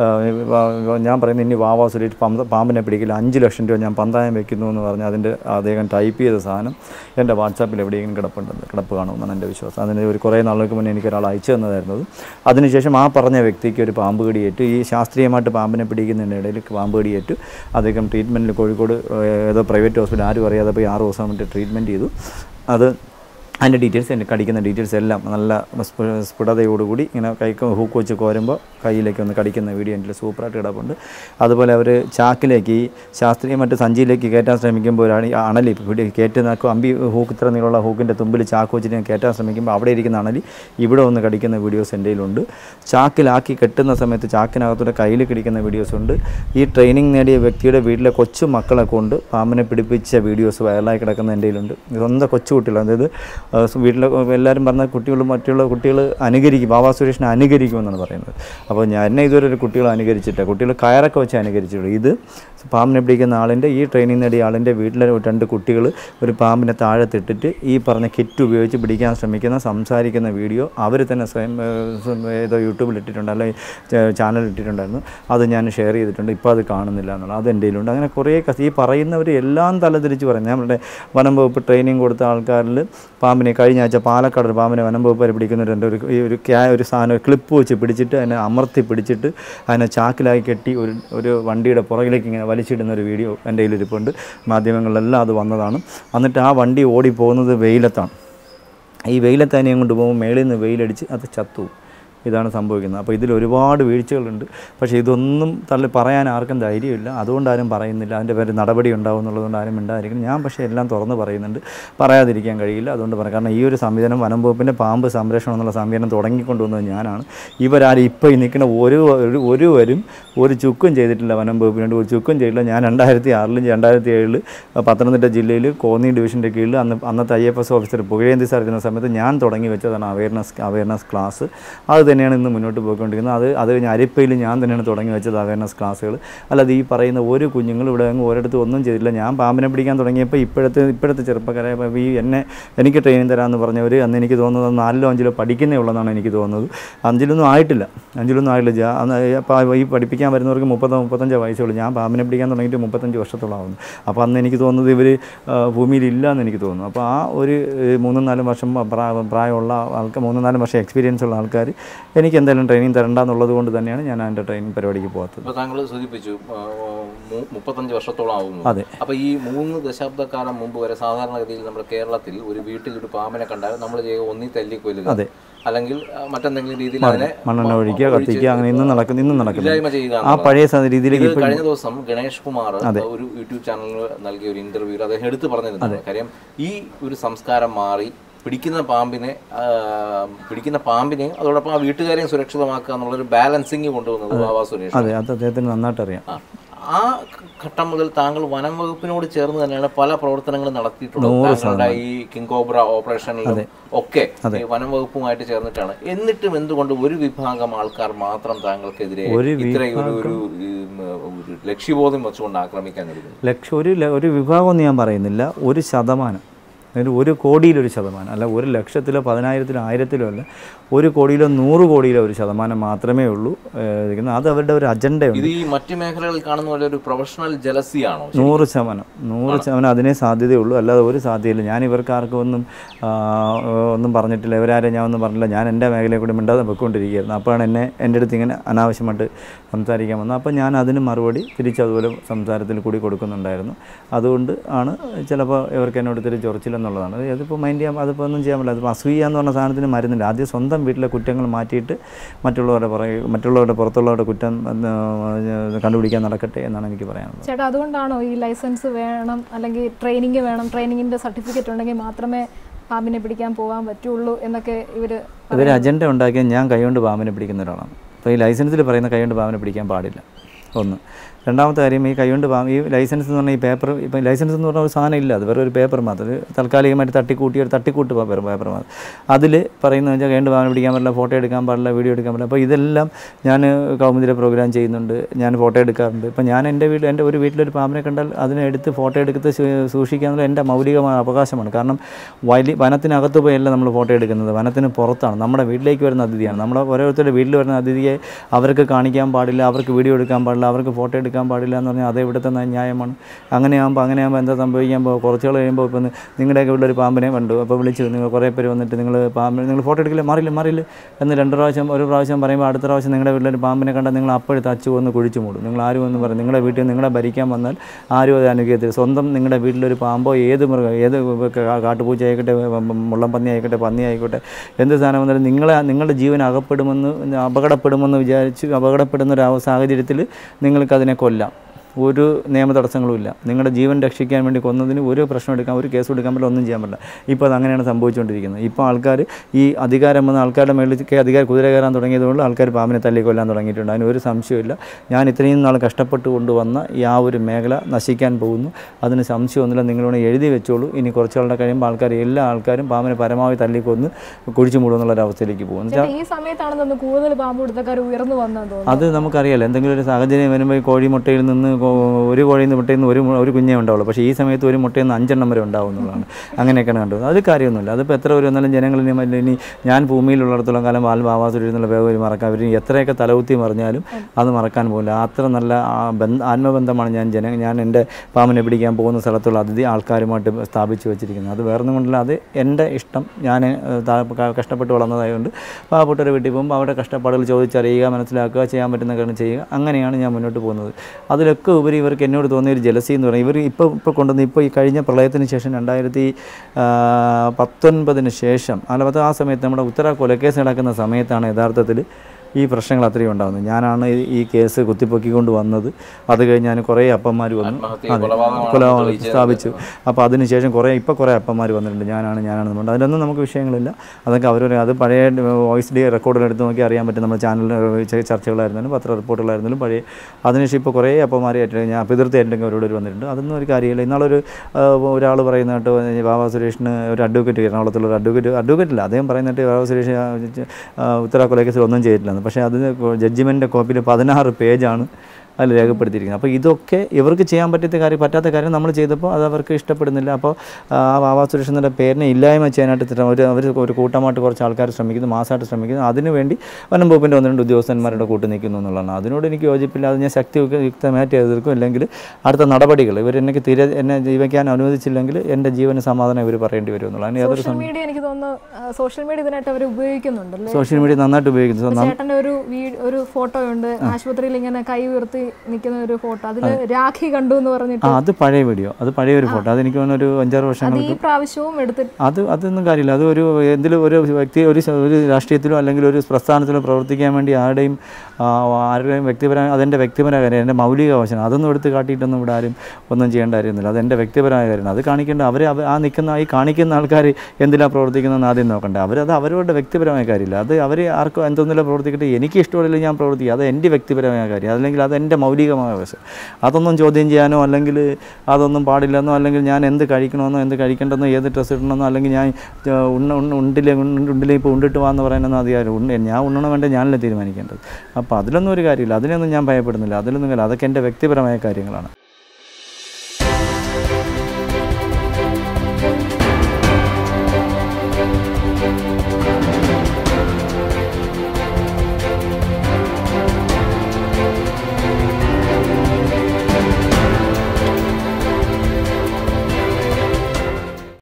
ഞാൻ പറയുന്നു ഇനി വാവാ സുരേഷ് പമ്പ പാമ്പിനെ പിടിക്കില്ല അഞ്ച് ലക്ഷം രൂപ ഞാൻ പന്തയം വെക്കുന്നു എന്ന് പറഞ്ഞ് അതിൻ്റെ അദ്ദേഹം ടൈപ്പ് ചെയ്ത സാധനം എൻ്റെ വാട്സാപ്പിൽ എവിടെയെങ്കിലും കിടപ്പുണ്ട് കിടപ്പ് കാണുമെന്നാണ് എൻ്റെ വിശ്വാസം അതിന് ഒരു കുറേ നാളുകൾക്ക് മുന്നേ എനിക്ക് ഒരാൾ അയച്ചു തന്നതായിരുന്നു അത്. അതിനുശേഷം ആ പറഞ്ഞ വ്യക്തിക്ക് ഒരു പാമ്പ് കടിയേറ്റു ഈ ശാസ്ത്രീയമായിട്ട് പാമ്പിനെ പിടിക്കുന്നതിനിടയിൽ പാമ്പ് കടിയേറ്റു അദ്ദേഹം ട്രീറ്റ്മെൻറ്റിൽ കോഴിക്കോട് ഏഹ്, ഏതോ പ്രൈവറ്റ് ഹോസ്പിറ്റൽ ആരും അറിയാതെ പോയി ആറ് ദിവസം വേണ്ടി ട്രീറ്റ്മെൻറ്റ് ചെയ്തു അത് അതിൻ്റെ ഡീറ്റെയിൽസ് എൻ്റെ കടിക്കുന്ന ഡീറ്റെയിൽസ് എല്ലാം നല്ല സ്ഫു- സ്ഫുടതയോടുകൂടി ഇങ്ങനെ കൈക്ക് ഹൂക്ക് വെച്ച് കോരുമ്പോൾ കയ്യിലേക്ക് ഒന്ന് കടിക്കുന്ന വീഡിയോ എൻ്റെ സൂപ്പറായിട്ട് കിടപ്പുണ്ട് അതുപോലെ അവർ ചാക്കിലേക്ക് ഈ ശാസ്ത്രീയ മറ്റ് സഞ്ചിയിലേക്ക് കയറ്റാൻ ശ്രമിക്കുമ്പോഴാണ് ഈ അണലി പിടി കയറ്റുന്ന അമ്പി ഹൂക്ക് ഇത്ര നീളമുള്ള ഹൂക്കിൻ്റെ തുമ്പിൽ ചാക്ക് വെച്ചിട്ട് ഞാൻ കയറ്റാൻ ശ്രമിക്കുമ്പോൾ അവിടെ ഇരിക്കുന്ന അണലി ഇവിടെ ഒന്ന് കടിക്കുന്ന വീഡിയോസ് എൻ്റെ കയ്യിലുണ്ട് ചാക്കിലാക്കി കെട്ടുന്ന സമയത്ത് ചാക്കിനകത്തൂടെ കയ്യിൽ കിടിക്കുന്ന വീഡിയോസ് ഉണ്ട് ഈ ട്രെയിനിങ് നേടിയ വ്യക്തിയുടെ വീട്ടിലെ കൊച്ചു മക്കളെ കൊണ്ട് പാമ്പിനെ പിടിപ്പിച്ച വീഡിയോസ് വൈറലായി കിടക്കുന്ന എൻ്റെ കയ്യിലുണ്ട് സ്വന്തം കൊച്ചു കുട്ടികൾ അതായത് ആ, സ് വീട്ടിലെ എല്ലാവരും പറഞ്ഞ കുട്ടികൾ മറ്റുള്ള കുട്ടികൾ അനുകരിക്കും ബാബാ സുരേഷിനെ അനുകരിക്കുമെന്നാണ് പറയുന്നത് അപ്പോൾ ഞാൻ എന്നെ ഇതുവരെ ഒരു കുട്ടികൾ അനുകരിച്ചിട്ടില്ല കുട്ടികൾ കയറൊക്കെ വെച്ച് അനുകരിച്ചിട്ടുള്ളൂ ഇത് പാമ്പിനെ പിടിക്കുന്ന ആളിൻ്റെ ഈ ട്രെയിനിങ് നേടിയ ആളിൻ്റെ വീട്ടിലെ രണ്ട് കുട്ടികൾ ഒരു പാമ്പിനെ താഴത്തിട്ടിട്ട് ഈ പറഞ്ഞ കിറ്റ് ഉപയോഗിച്ച് പിടിക്കാൻ ശ്രമിക്കുന്ന സംസാരിക്കുന്ന വീഡിയോ അവർ തന്നെ സ്വയം ഏഹ്, സ്വയം ഏതോ യൂട്യൂബിൽ ഇട്ടിട്ടുണ്ട് അല്ലെങ്കിൽ ചാനൽ ഇട്ടിട്ടുണ്ടായിരുന്നു അത് ഞാൻ ഷെയർ ചെയ്തിട്ടുണ്ട് ഇപ്പോൾ അത് കാണുന്നില്ല എന്നുള്ളത് അത് എൻ്റെ കയ്യിലുണ്ട് അങ്ങനെ കുറേ കഥ ഈ പറയുന്നവർ എല്ലാം തലതിരിച്ച് പറയും നമ്മുടെ വനം വകുപ്പ് ട്രെയിനിങ് കൊടുത്ത ആൾക്കാരിൽ പാമ്പിനെ കഴിഞ്ഞ ആഴ്ച പാലക്കാട് ഒരു പാമ്പിനെ വനം വകുപ്പ് വരെ പിടിക്കുന്നവരുണ്ട് ഒരു ഈ ഒരു ക്യാ ഒരു സാധനം ക്ലിപ്പ് വെച്ച് പിടിച്ചിട്ട് അതിനെ അമർത്തി പിടിച്ചിട്ട് അതിനെ ചാക്കിലാക്കി കെട്ടി ഒരു ഒരു വണ്ടിയുടെ പുറകിലേക്ക് ഇങ്ങനെ വലിച്ചിടുന്ന ഒരു വീഡിയോ എൻ്റെ കയ്യിലിരിപ്പുണ്ട് മാധ്യമങ്ങളിലെല്ലാം അത് വന്നതാണ് എന്നിട്ട് ആ വണ്ടി ഓടി പോകുന്നത് വെയിലത്താണ് ഈ വെയിലത്താനെയും കൊണ്ട് പോകുമ്പോൾ മേളിൽ നിന്ന് വെയിലടിച്ച് അത് ചത്തു ഇതാണ് സംഭവിക്കുന്നത് അപ്പോൾ ഇതിൽ ഒരുപാട് വീഴ്ചകളുണ്ട് പക്ഷേ ഇതൊന്നും തള്ളി പറയാൻ ആർക്കും ധൈര്യമില്ല അതുകൊണ്ട് ആരും പറയുന്നില്ല അതിൻ്റെ പേര് നടപടി ഉണ്ടാവും എന്നുള്ളതുകൊണ്ട് ആരും മിണ്ടാതിരിക്കും ഞാൻ പക്ഷേ എല്ലാം തുറന്ന് പറയുന്നുണ്ട് പറയാതിരിക്കാൻ കഴിയില്ല അതുകൊണ്ട് പറയാം കാരണം ഈ ഒരു സംവിധാനം വനം വകുപ്പിൻ്റെ പാമ്പ് സംരക്ഷണം എന്നുള്ള സംവിധാനം തുടങ്ങിക്കൊണ്ടുവന്നത് ഞാനാണ് ഇവരാരും ഇപ്പോൾ ഈ നിൽക്കുന്ന ഒരു ഒരു ഒരുവരും ഒരു ചുക്കും ചെയ്തിട്ടില്ല വനം വകുപ്പിന് വേണ്ടി ഒരു ചുക്കും ചെയ്തില്ല ഞാൻ രണ്ടായിരത്തി ആറിലും രണ്ടായിരത്തി ഏഴിൽ പത്തനംതിട്ട ജില്ലയിൽ കോന്നി ഡിവിഷൻ്റെ കീഴിൽ അന്ന് അന്നത്തെ I F S officer Pugazhendi sir ഇരുന്ന സമയത്ത് ഞാൻ തുടങ്ങി വെച്ചതാണ് അവയർനെസ് അവയർനെസ് ക്ലാസ് അത് തന്നെയാണ് ഇന്ന് മുന്നോട്ട് പോയിക്കൊണ്ടിരിക്കുന്നത് അത് അത് കഴിഞ്ഞ് അരിപ്പയിൽ ഞാൻ തന്നെയാണ് തുടങ്ങി വെച്ചത് അവയർനെസ് ക്ലാസ്സുകൾ അല്ലാതെ ഈ പറയുന്ന ഒരു കുഞ്ഞുങ്ങൾ ഇവിടെ അങ്ങ് ഒരിടത്തും ഒന്നും ചെയ്തില്ല ഞാൻ പാമ്പിനെ പിടിക്കാൻ തുടങ്ങിയപ്പോൾ ഇപ്പോഴത്തെ ഇപ്പോഴത്തെ ചെറുപ്പക്കാരെ ഇപ്പം ഈ എന്നെ എനിക്ക് ട്രെയിനിങ് തരാമെന്ന് പറഞ്ഞവർ അന്ന് എനിക്ക് തോന്നുന്നത് നാലിലോ അഞ്ചിലോ പഠിക്കുന്നേ ഉള്ളതാണ് എനിക്ക് തോന്നുന്നത് അഞ്ചിലൊന്നും ആയിട്ടില്ല അഞ്ചിലൊന്നും ആയിട്ടില്ല ജാ- അന്ന് അപ്പോൾ ഈ പഠിപ്പിക്കാൻ വരുന്നവർക്ക് മുപ്പതോ മുപ്പത്തഞ്ചോ വയസ്സുള്ളൂ ഞാൻ പാമ്പിനെ പിടിക്കാൻ തുടങ്ങിയിട്ട് മുപ്പത്തഞ്ച് വർഷത്തോളം ആവുന്നു അപ്പോൾ അന്ന് എനിക്ക് തോന്നുന്നത് ഇവർ ഭൂമിയിലില്ല എന്ന് എനിക്ക് തോന്നുന്നു അപ്പോൾ ആ ഒരു ഏഹ്, മൂന്നും നാലും വർഷം പ്രാ- പ്രായമുള്ള ആൾക്കാർ മൂന്നും നാലും വർഷം എക്സ്പീരിയൻസ് ഉള്ള ആൾക്കാർ എനിക്ക് എന്തായാലും ട്രെയിനിങ് തരണ്ട എന്നുള്ളത് കൊണ്ട് തന്നെയാണ് ഞാൻ അതിൻ്റെ ട്രെയിനിങ് പരിപാടിക്ക് പോകാത്തത് ഇപ്പോൾ താങ്കൾ സൂചിപ്പിച്ചു ആ, മു- മുപ്പത്തഞ്ച് വർഷത്തോളം ആവുന്നു അതെ. അപ്പോൾ ഈ മൂന്ന് ദശാബ്ദക്കാലം മുമ്പ് വരെ സാധാരണഗതിയിൽ നമ്മുടെ കേരളത്തിൽ ഒരു വീട്ടിൽ ഒരു പാമ്പിനെ കണ്ടാൽ നമ്മൾ ചെയ്യുക ഒന്നി തല്ലി കൊല്ലുക അതെ. അല്ലെങ്കിൽ ആ, മറ്റെന്തെങ്കിലും രീതിയിൽ അതിനെ മണ്ണെണ്ണ ഒഴിക്കുക കത്തിക്കുക അങ്ങനെ ഇന്നും നടക്കുന്നു ഇന്നും നടക്കുന്നു ഇല്ലായ്മ ചെയ്യുക ആ എന്നുള്ളതാണ്. പഴയ സ- രീതിയിലേക്ക് ഇത് കഴിഞ്ഞ ദിവസം ഗണേഷ് കുമാർ ഒരു യൂട്യൂബ് ചാനലിൽ നൽകിയ ഒരു ഇന്റർവ്യൂവിൽ അദ്ദേഹം എടുത്തു പറഞ്ഞിരുന്നു കാര്യം ഈ ഒരു സംസ്കാരം മാറി പിടിക്കുന്ന പാമ്പിനെ ആ, പിടിക്കുന്ന പാമ്പിനെയും അതോടൊപ്പം ആ വീട്ടുകാരെയും സുരക്ഷിതമാക്കുക എന്നുള്ളൊരു ബാലൻസിങ് കൊണ്ടുവന്നത് ബാബാ സുരേഷ് അതെ അത് അദ്ദേഹത്തിന് നന്നായിട്ട് അറിയാം ആ. ആ ഘട്ടം മുതൽ താങ്കൾ വനം വകുപ്പിനോട് ചേർന്ന് തന്നെയാണ് പല പ്രവർത്തനങ്ങളും നടത്തിയിട്ടുള്ളത് താങ്കളുടെ ഈ കിങ് കോബ്ര ഓപ്പറേഷനിലും ഒക്കെ ഈ വനം വകുപ്പുമായിട്ട് ചേർന്നിട്ടാണ് എന്നിട്ടും എന്തുകൊണ്ട് ഒരു വിഭാഗം ആൾക്കാർ മാത്രം താങ്കൾക്കെതിരെ ഇത്രയും ഒരു ഒരു ഉം, ഒരു ലക്ഷ്യബോധം വെച്ചുകൊണ്ട് ആക്രമിക്കാൻ കഴിയുന്നു ലക്ഷം ഒരു ല- ഒരു വിഭാഗമൊന്നും ഞാൻ പറയുന്നില്ല ഒരു ശതമാനം അതായത് ഒരു കോടിയിലൊരു ശതമാനം അല്ല ഒരു ലക്ഷത്തിലോ പതിനായിരത്തിലോ ആയിരത്തിലോ അല്ല ഒരു കോടിയിലോ നൂറ് കോടിയിലോ ഒരു ശതമാനം മാത്രമേ ഉള്ളൂ ഏഹ്, ഇരിക്കുന്നത്. അത് അവരുടെ ഒരു അജണ്ടയുണ്ട് ഇത് ഈ മറ്റു മേഖലകളിൽ കാണുന്ന പോലെ ഒരു പ്രൊഫഷണൽ ജലസിയാണോ നൂറ് ശതമാനം നൂറ് ശതമാനം അതിനെ സാധ്യതയുള്ളൂ അല്ലാതെ ഒരു സാധ്യതയില്ല ഞാൻ ഇവർക്ക് ആർക്കും ഒന്നും ആ, ഒന്നും പറഞ്ഞിട്ടില്ല ഇവരാരും ഞാൻ ഒന്നും പറഞ്ഞില്ല ഞാൻ എൻ്റെ മേഖലയെ കൂടി മിണ്ടാതെ പൊയ്ക്കൊണ്ടിരിക്കുകയായിരുന്നു അപ്പോഴാണ് എന്നെ എൻ്റെ അടുത്ത് ഇങ്ങനെ അനാവശ്യമായിട്ട് സംസാരിക്കാൻ വന്നത് അപ്പോൾ ഞാൻ അതിന് മറുപടി തിരിച്ച് അതുപോലെ സംസാരത്തിൽ കൂടി കൊടുക്കുന്നുണ്ടായിരുന്നു അതുകൊണ്ട് ആണ് ചിലപ്പോൾ ഇവർക്ക് എന്നോട് ഇത്തിരി ചൊറിച്ചില്ലെന്നുള്ളതാണ് അതിപ്പോൾ മൈൻഡ് ചെയ്യാൻ അതിപ്പോൾ ഒന്നും ചെയ്യാൻ പറ്റില്ല അതിപ്പോൾ അസൂയ എന്ന് പറഞ്ഞ സാധനത്തിന് മരുന്നില്ല ആദ്യം സ്വന്തം വീട്ടിലെ കുറ്റങ്ങൾ മാറ്റിയിട്ട് മറ്റുള്ളവരുടെ പുറകെ മറ്റുള്ളവരുടെ പുറത്തുള്ളവരുടെ കുറ്റം ആ, കണ്ടുപിടിക്കാൻ നടക്കട്ടെ എന്നാണ് എനിക്ക് പറയാനുള്ളത് ചേട്ടാ അതുകൊണ്ടാണോ ഈ ലൈസൻസ് വേണം അല്ലെങ്കിൽ ട്രെയിനിങ് വേണം ട്രെയിനിങ്ങിന്റെ സർട്ടിഫിക്കറ്റ് ഉണ്ടെങ്കിൽ മാത്രമേ പാമ്പിനെ പിടിക്കാൻ പോകാൻ പറ്റുള്ളൂ എന്നൊക്കെ ഇവര് ഇതൊരു അജണ്ട ഉണ്ടാക്കിയാൽ ഞാൻ കൈകൊണ്ട് പാമ്പിനെ പിടിക്കുന്ന ഒരാളാണ് അപ്പോൾ ഈ ലൈസൻസിൽ പറയുന്ന കൈകൊണ്ട് പാമ്പിനെ പിടിക്കാൻ പാടില്ല ഒന്ന് രണ്ടാമത്തെ കാര്യം ഈ കൈകൊണ്ട് പാമ്പ് ഈ ലൈസൻസ് എന്ന് പറഞ്ഞാൽ ഈ പേപ്പർ ഇപ്പം ലൈസൻസ് എന്ന് പറഞ്ഞ ഒരു സാധനം ഇല്ല അത് വെറും ഒരു പേപ്പർ മാത്രം ഇത് താൽക്കാലികമായിട്ട് തട്ടിക്കൂട്ടി ഒരു തട്ടിക്കൂട്ട് പേപ്പർ പേപ്പർ മാത്രം അതിൽ പറയുന്നത് വെച്ചാൽ കൈകൊണ്ട് പാമ്പിനെ പിടിക്കാൻ പാടില്ല ഫോട്ടോ എടുക്കാൻ പാടില്ല വീഡിയോ എടുക്കാൻ പാടില്ല അപ്പോൾ ഇതെല്ലാം ഞാൻ കൗമുദിലെ പ്രോഗ്രാം ചെയ്യുന്നുണ്ട് ഞാൻ ഫോട്ടോ എടുക്കാറുണ്ട് ഇപ്പം ഞാൻ എൻ്റെ വീട്ടിൽ എൻ്റെ ഒരു വീട്ടിലൊരു പാമ്പിനെ കണ്ടാൽ അതിനെ എടുത്ത് ഫോട്ടോ എടുത്ത് സൂ- സൂക്ഷിക്കുക എന്നുള്ളത് എൻ്റെ മൗലികമായ അവകാശമാണ് കാരണം വലിയ വനത്തിനകത്ത് പോയല്ല നമ്മൾ ഫോട്ടോ എടുക്കുന്നത് വനത്തിന് പുറത്താണ് നമ്മുടെ വീട്ടിലേക്ക് വരുന്ന അതിഥിയാണ് നമ്മുടെ ഓരോരുത്തരുടെ വീട്ടിൽ വരുന്ന അതിഥിയെ അവർക്ക് കാണിക്കാൻ പാടില്ല അവർക്ക് വീഡിയോ എടുക്കാൻ പാടില്ല അവർക്ക് ഫോട്ടോ എടുക്കാൻ എടുക്കാൻ പാടില്ല എന്ന് പറഞ്ഞാൽ അത് ഇവിടുത്തെ ന- ന്യായമാണ് അങ്ങനെയാകുമ്പോൾ അങ്ങനെയാകുമ്പോൾ എന്താ സംഭവിക്കാൻ പോകും കുറച്ചുകൾ കഴിയുമ്പോൾ ഇപ്പം നിങ്ങളുടെയൊക്കെ വീട്ടിൽ ഒരു പാമ്പിനെ കണ്ടു അപ്പോൾ വിളിച്ചു നിങ്ങൾ കുറേ പേര് വന്നിട്ട് നിങ്ങൾ പാമ്പിനെ നിങ്ങൾ ഫോട്ടോ എടുക്കില്ല മാറില്ല മാറില്ല എന്ന് രണ്ട് പ്രാവശ്യം ഒരു പ്രാവശ്യം പറയുമ്പോൾ അടുത്ത പ്രാവശ്യം നിങ്ങളുടെ വീട്ടിലൊരു പാമ്പിനെ കണ്ടാൽ നിങ്ങൾ അപ്പോഴത്തെ അച്ചു വന്ന് കുഴിച്ചു മൂടും നിങ്ങൾ ആരും എന്ന് പറയും നിങ്ങളുടെ വീട്ടിൽ നിങ്ങളെ ഭരിക്കാൻ വന്നാൽ ആരും അത് അനുഗ്രഹത്തിൽ സ്വന്തം നിങ്ങളുടെ വീട്ടിലൊരു പാമ്പോ ഏത് മൃഗം ഏത് കാ- കാട്ടുപൂച്ച ആയിക്കോട്ടെ മുള്ളം പന്നി ആയിക്കോട്ടെ പന്നി ആയിക്കോട്ടെ എന്ത് സാധനം വന്നാലും നിങ്ങളെ നിങ്ങളുടെ ജീവൻ അകപ്പെടുമെന്ന് അപകടപ്പെടുമെന്ന് വിചാരിച്ച് അപകടപ്പെടുന്ന ഒരു അവ- സാഹചര്യത്തിൽ നിങ്ങൾക്കതിനെ കൊല്ലാം ഒരു നിയമ തടസ്സങ്ങളും ഇല്ല നിങ്ങളുടെ ജീവൻ രക്ഷിക്കാൻ വേണ്ടി കൊന്നതിന് ഒരു പ്രശ്നം എടുക്കാൻ ഒരു കേസ് എടുക്കാൻ പറ്റില്ല ഒന്നും ചെയ്യാൻ പറ്റില്ല ഇപ്പോൾ അത് അങ്ങനെയാണ് സംഭവിച്ചുകൊണ്ടിരിക്കുന്നത് ഇപ്പോൾ ആൾക്കാർ ഈ അധികാരം വന്ന ആൾക്കാരുടെ മേളിൽ കേ- അധികാരം കുതിര കയറാൻ തുടങ്ങിയതുകൊണ്ട് ആൾക്കാർ പാമ്പിനെ തല്ലി കൊല്ലാൻ തുടങ്ങിയിട്ടുണ്ട് അതിന് ഒരു സംശയമില്ല ഞാൻ ഇത്രയും നാൾ കഷ്ടപ്പെട്ട് കൊണ്ടുവന്ന ഈ ആ ഒരു മേഖല നശിക്കാൻ പോകുന്നു അതിന് സംശയമൊന്നുമില്ല നിങ്ങളോട് എഴുതി വെച്ചോളൂ ഇനി കുറച്ച് നാളുടെ കഴിയുമ്പോൾ ആൾക്കാർ എല്ലാ ആൾക്കാരും പാമ്പിനെ പരമാവധി തല്ലിക്കൊന്ന് കുഴിച്ചു മൂടുന്നുള്ള ഒരു അവസ്ഥയിലേക്ക് പോകും ചേട്ടാ ഈ സമയത്താണ് തോന്നുന്നു കൂടുതൽ പാമ്പ് പിടുത്തക്കാർ ഉയർന്നു വന്നതെന്ന് തോന്നുന്നു അത് നമുക്കറിയാലോ എന്തെങ്കിലും ഒരു സാഹചര്യം വരുമ്പോൾ ഈ കോഴിമുട്ടയിൽ നിന്ന് കോ- ഒരു കോഴിയിൽ നിന്ന് മുട്ടയിൽ നിന്ന് ഒരു മു- ഒരു കുഞ്ഞേ ഉണ്ടാവുള്ളൂ പക്ഷേ ഈ സമയത്ത് ഒരു മുട്ടയിൽ നിന്ന് അഞ്ചെണ്ണം വരെ ഉണ്ടാവും എന്നുള്ളതാണ് അങ്ങനെയൊക്കെയാണ് കണ്ടത് അത് കാര്യമൊന്നുമില്ല അതിപ്പോൾ എത്ര ഒരു വന്നാലും ജനങ്ങൾ ഇനി മറ്റേ ഇനി ഞാൻ ഭൂമിയിലുള്ളിടത്തോളം കാലം ബാൽ ബാവാസുരുന്നുള്ള വേഗം മറക്കാൻ അവർ എത്രയൊക്കെ തലകുത്തി മറിഞ്ഞാലും അത് മറക്കാൻ പോകില്ല അത്ര നല്ല ആ ബന്ധ ആത്മബന്ധമാണ് ഞാൻ ജന ഞാൻ എൻ്റെ പാമ്പിനെ പിടിക്കാൻ പോകുന്ന സ്ഥലത്തുള്ള അതിഥി ആൾക്കാരുമായിട്ട് സ്ഥാപിച്ച് വെച്ചിരിക്കുന്നത് അത് വേറൊന്നും കൊണ്ടല്ല അത് എൻ്റെ ഇഷ്ടം ഞാൻ ഏഹ്, താ- ക- കഷ്ടപ്പെട്ട് വളർന്നതായതുകൊണ്ട് പാവപ്പെട്ടൊരു വീട്ടിൽ പോകുമ്പോൾ അവരുടെ കഷ്ടപ്പാടുകൾ ചോദിച്ചറിയുക മനസ്സിലാക്കുക ചെയ്യാൻ പറ്റുന്ന കാര്യം ചെയ്യുക അങ്ങനെയാണ് ഞാൻ മുന്നോട്ട് പോകുന്നത് അതിലൊക്കെ ഉപരി ഇവർക്ക് എന്നോട് തോന്നിയ ഒരു ജലസി എന്ന് പറയുന്നത് ഇവർ ഇപ്പോൾ ഇപ്പോൾ കൊണ്ടുവന്ന് ഇപ്പോൾ ഈ കഴിഞ്ഞ പ്രളയത്തിന് ശേഷം രണ്ടായിരത്തി ആ, പത്തൊൻപതിന് ശേഷം അല്ല പത്ത് ആ സമയത്ത് നമ്മുടെ ഉത്തര കൊലക്കേസ് നടക്കുന്ന സമയത്താണ് യഥാർത്ഥത്തിൽ ഈ പ്രശ്നങ്ങൾ അത്രയും ഉണ്ടാകുന്നത് ഞാനാണ് ഈ- ഈ കേസ് കുത്തിപ്പൊക്കിക്കൊണ്ട് വന്നത് അത് കഴിഞ്ഞ് ഞാൻ കുറേ അപ്പന്മാർ വന്നു ആത്മഹത്യ അതെ കൊലപാതകമാണെന്ന് കൊലപാതകം തെളിയിച്ചത് സ്ഥാപിച്ചു അപ്പോൾ അതിനുശേഷം കുറേ ഇപ്പോൾ കുറേ അപ്പന്മാർ വന്നിട്ടുണ്ട് ഞാനാണ് ഞാനാണെന്ന് പറഞ്ഞിട്ട് അതിലൊന്നും നമുക്ക് വിഷയങ്ങളില്ല അതൊക്കെ അവരൊരു അത് പഴയ വോയിസ് ഡി റെക്കോർഡിൽ എടുത്ത് നോക്കി അറിയാൻ പറ്റും നമ്മുടെ ചാനലിൽ ചർച്ചകളായിരുന്നാലും പത്ര റിപ്പോർട്ടുകളായിരുന്നാലും പഴയ അതിനുശേഷം ഇപ്പോൾ കുറേ അപ്പന്മാരായിട്ട് ഞാൻ പിതൃത്വമായിട്ടൊക്കെ അവരോട് ഒരു വന്നിട്ടുണ്ട് അതൊന്നും ഒരു കാര്യമില്ല ഇന്നാളൊരു ഒരാൾ പറയുന്ന കേട്ടോ ബാബാ സുരേഷിന് ഒരു അഡ്വക്കേറ്റ് എറണാകുളത്തുള്ള ഒരു അഡ്വക്കേറ്റ് അഡ്വക്കേറ്റ് ഇല്ല അദ്ദേഹം പറയുന്നിട്ട് ബാബാ സുരേഷ് ആ, ആ, ഉത്തര കൊലക്കേസിൽ ഒന്നും ചെയ്തിട്ടില്ലെന്ന് പക്ഷേ അതിന് ജഡ്ജിമെൻ്റ് കോപ്പിയിൽ പതിനാറ് പേജാണ് അതിൽ രേഖപ്പെടുത്തിയിരിക്കുന്നത് അപ്പോൾ ഇതൊക്കെ ഇവർക്ക് ചെയ്യാൻ പറ്റാത്ത കാര്യം പറ്റാത്ത കാര്യം നമ്മൾ ചെയ്തപ്പോൾ അത് അവർക്ക് ഇഷ്ടപ്പെടുന്നില്ല അപ്പോൾ ആ ബാബാ സുരേഷ് എന്നുള്ള പേരിനെ ഇല്ലായ്മ ചെയ്യാനായിട്ട് ഇത്ര ഒരു അവർ ഒരു കൂട്ടമായിട്ട് കുറച്ച് ആൾക്കാർ ശ്രമിക്കുന്നു മാസമായിട്ട് ശ്രമിക്കുന്നു അതിനുവേണ്ടി വനം വകുപ്പിൻ്റെ ഒന്ന് രണ്ട് ഉദ്യോഗസ്ഥന്മാരുടെ കൂട്ട് നിൽക്കുന്നു എന്നുള്ളതാണ് അതിനോട് എനിക്ക് യോജിപ്പില്ല അത് ഞാൻ ശക്തി യുക്തമായിട്ട് എതിർക്കും അല്ലെങ്കിൽ അടുത്ത നടപടികൾ ഇവർ എന്നെ തീരെ എന്നെ ജീവിക്കാൻ അനുവദിച്ചില്ലെങ്കിൽ എൻ്റെ ജീവന് സമാധാനം ഇവർ പറയേണ്ടി വരും എന്നുള്ളതാണ് യാതൊരു സോഷ്യൽ മീഡിയ എനിക്ക് തോന്നുന്നു സോഷ്യൽ മീഡിയ ഇതിനായിട്ട് അവർ ഉപയോഗിക്കുന്നുണ്ടല്ലേ സോഷ്യൽ മീഡിയ നന്നായിട്ട് ഉപയോഗിക്കുന്നു ഇപ്പൊ ചേട്ടന്റെ ഒരു വീ- ഒരു ഫോട്ടോ ഉണ്ട് ആശുപത്രിയിൽ ഇങ്ങനെ കൈ ഉയർത്തി നിൽക്കുന്ന ഒരു ഫോട്ടോ അതില് രാഖി കണ്ടു എന്ന് പറഞ്ഞിട്ട് ആ അത് പഴയ വീഡിയോ അത് പഴയ ഒരു ഫോട്ടോ അതെനിക്ക് തോന്നുന്നു ഒരു അഞ്ചാറ് വർഷങ്ങൾ അത് ഈ പ്രാവശ്യവും എടുത്തിട്ട് അത് അതൊന്നും കാര്യമില്ല അത് ഒരു എന്തിലും ഒരു വ്യക്തി ഒരു സ- ഒരു രാഷ്ട്രീയത്തിലോ അല്ലെങ്കിൽ ഒരു പ്രസ്ഥാനത്തിലോ പ്രവർത്തിക്കാൻ വേണ്ടി ആരുടെയും ആ, ആരുടെയും വ്യക്തിപരമായ അതെൻ്റെ വ്യക്തിപരമായ കാര്യം എൻ്റെ മൗലിക ആവശ്യമാണ് അതൊന്നും എടുത്ത് കാട്ടിയിട്ടൊന്നും ഇവിടെ ആരും ഒന്നും ചെയ്യേണ്ട കാര്യമൊന്നുമില്ല അതെൻ്റെ വ്യക്തിപരമായ കാര്യമാണ് അത് കാണിക്കേണ്ട അവർ ആ നിൽക്കുന്ന ഈ കാണിക്കുന്ന ആൾക്കാർ എന്തിനാണ് പ്രവർത്തിക്കുന്നതെന്ന് ആദ്യം നോക്കണ്ടേ അവരത് അവരുടെ വ്യക്തിപരമായ കാര്യമില്ല അത് അവർ ആർക്കും എന്തൊന്നില്ല പ്രവർത്തിക്കട്ടെ എനിക്ക് ഇഷ്ടമുള്ള ഞാൻ പ്രവർത്തിക്കുക അത് എൻ്റെ വ്യക്തിപരമായ കാര്യം അല്ലെങ്കിൽ അത് എൻ്റെ മൗലികമായ ആവശ്യം അതൊന്നും ചോദ്യം ചെയ്യാനോ അല്ലെങ്കിൽ അതൊന്നും പാടില്ലെന്നോ അല്ലെങ്കിൽ ഞാൻ എന്ത് കഴിക്കണമെന്നോ എന്ത് കഴിക്കേണ്ടെന്നോ ഏത് ഡ്രസ്സ് ഇടണമെന്നോ അല്ലെങ്കിൽ ഞാൻ ആ, ഉണ്ണ ഉണ്ണ ഉണ്ടിലെ ഉണ്ട- ഉണ്ടിലെ ഇപ്പോൾ ഉണ്ടിട്ട് വാന്ന് പറയാനൊന്നും അധികാരം ഉണ്ണ ഞാൻ ഉണ്ണണം വേണ്ട ഞാനല്ലേ തീരുമാനിക്കേണ്ടത് അപ്പോൾ അതിലൊന്നും ഒരു കാര്യമില്ല അതിനൊന്നും ഞാൻ ഭയപ്പെടുന്നില്ല അതിലൊന്നും കാര്യമില്ല അതൊക്കെ എൻ്റെ വ്യക്തിപരമായ കാര്യങ്ങളാണ്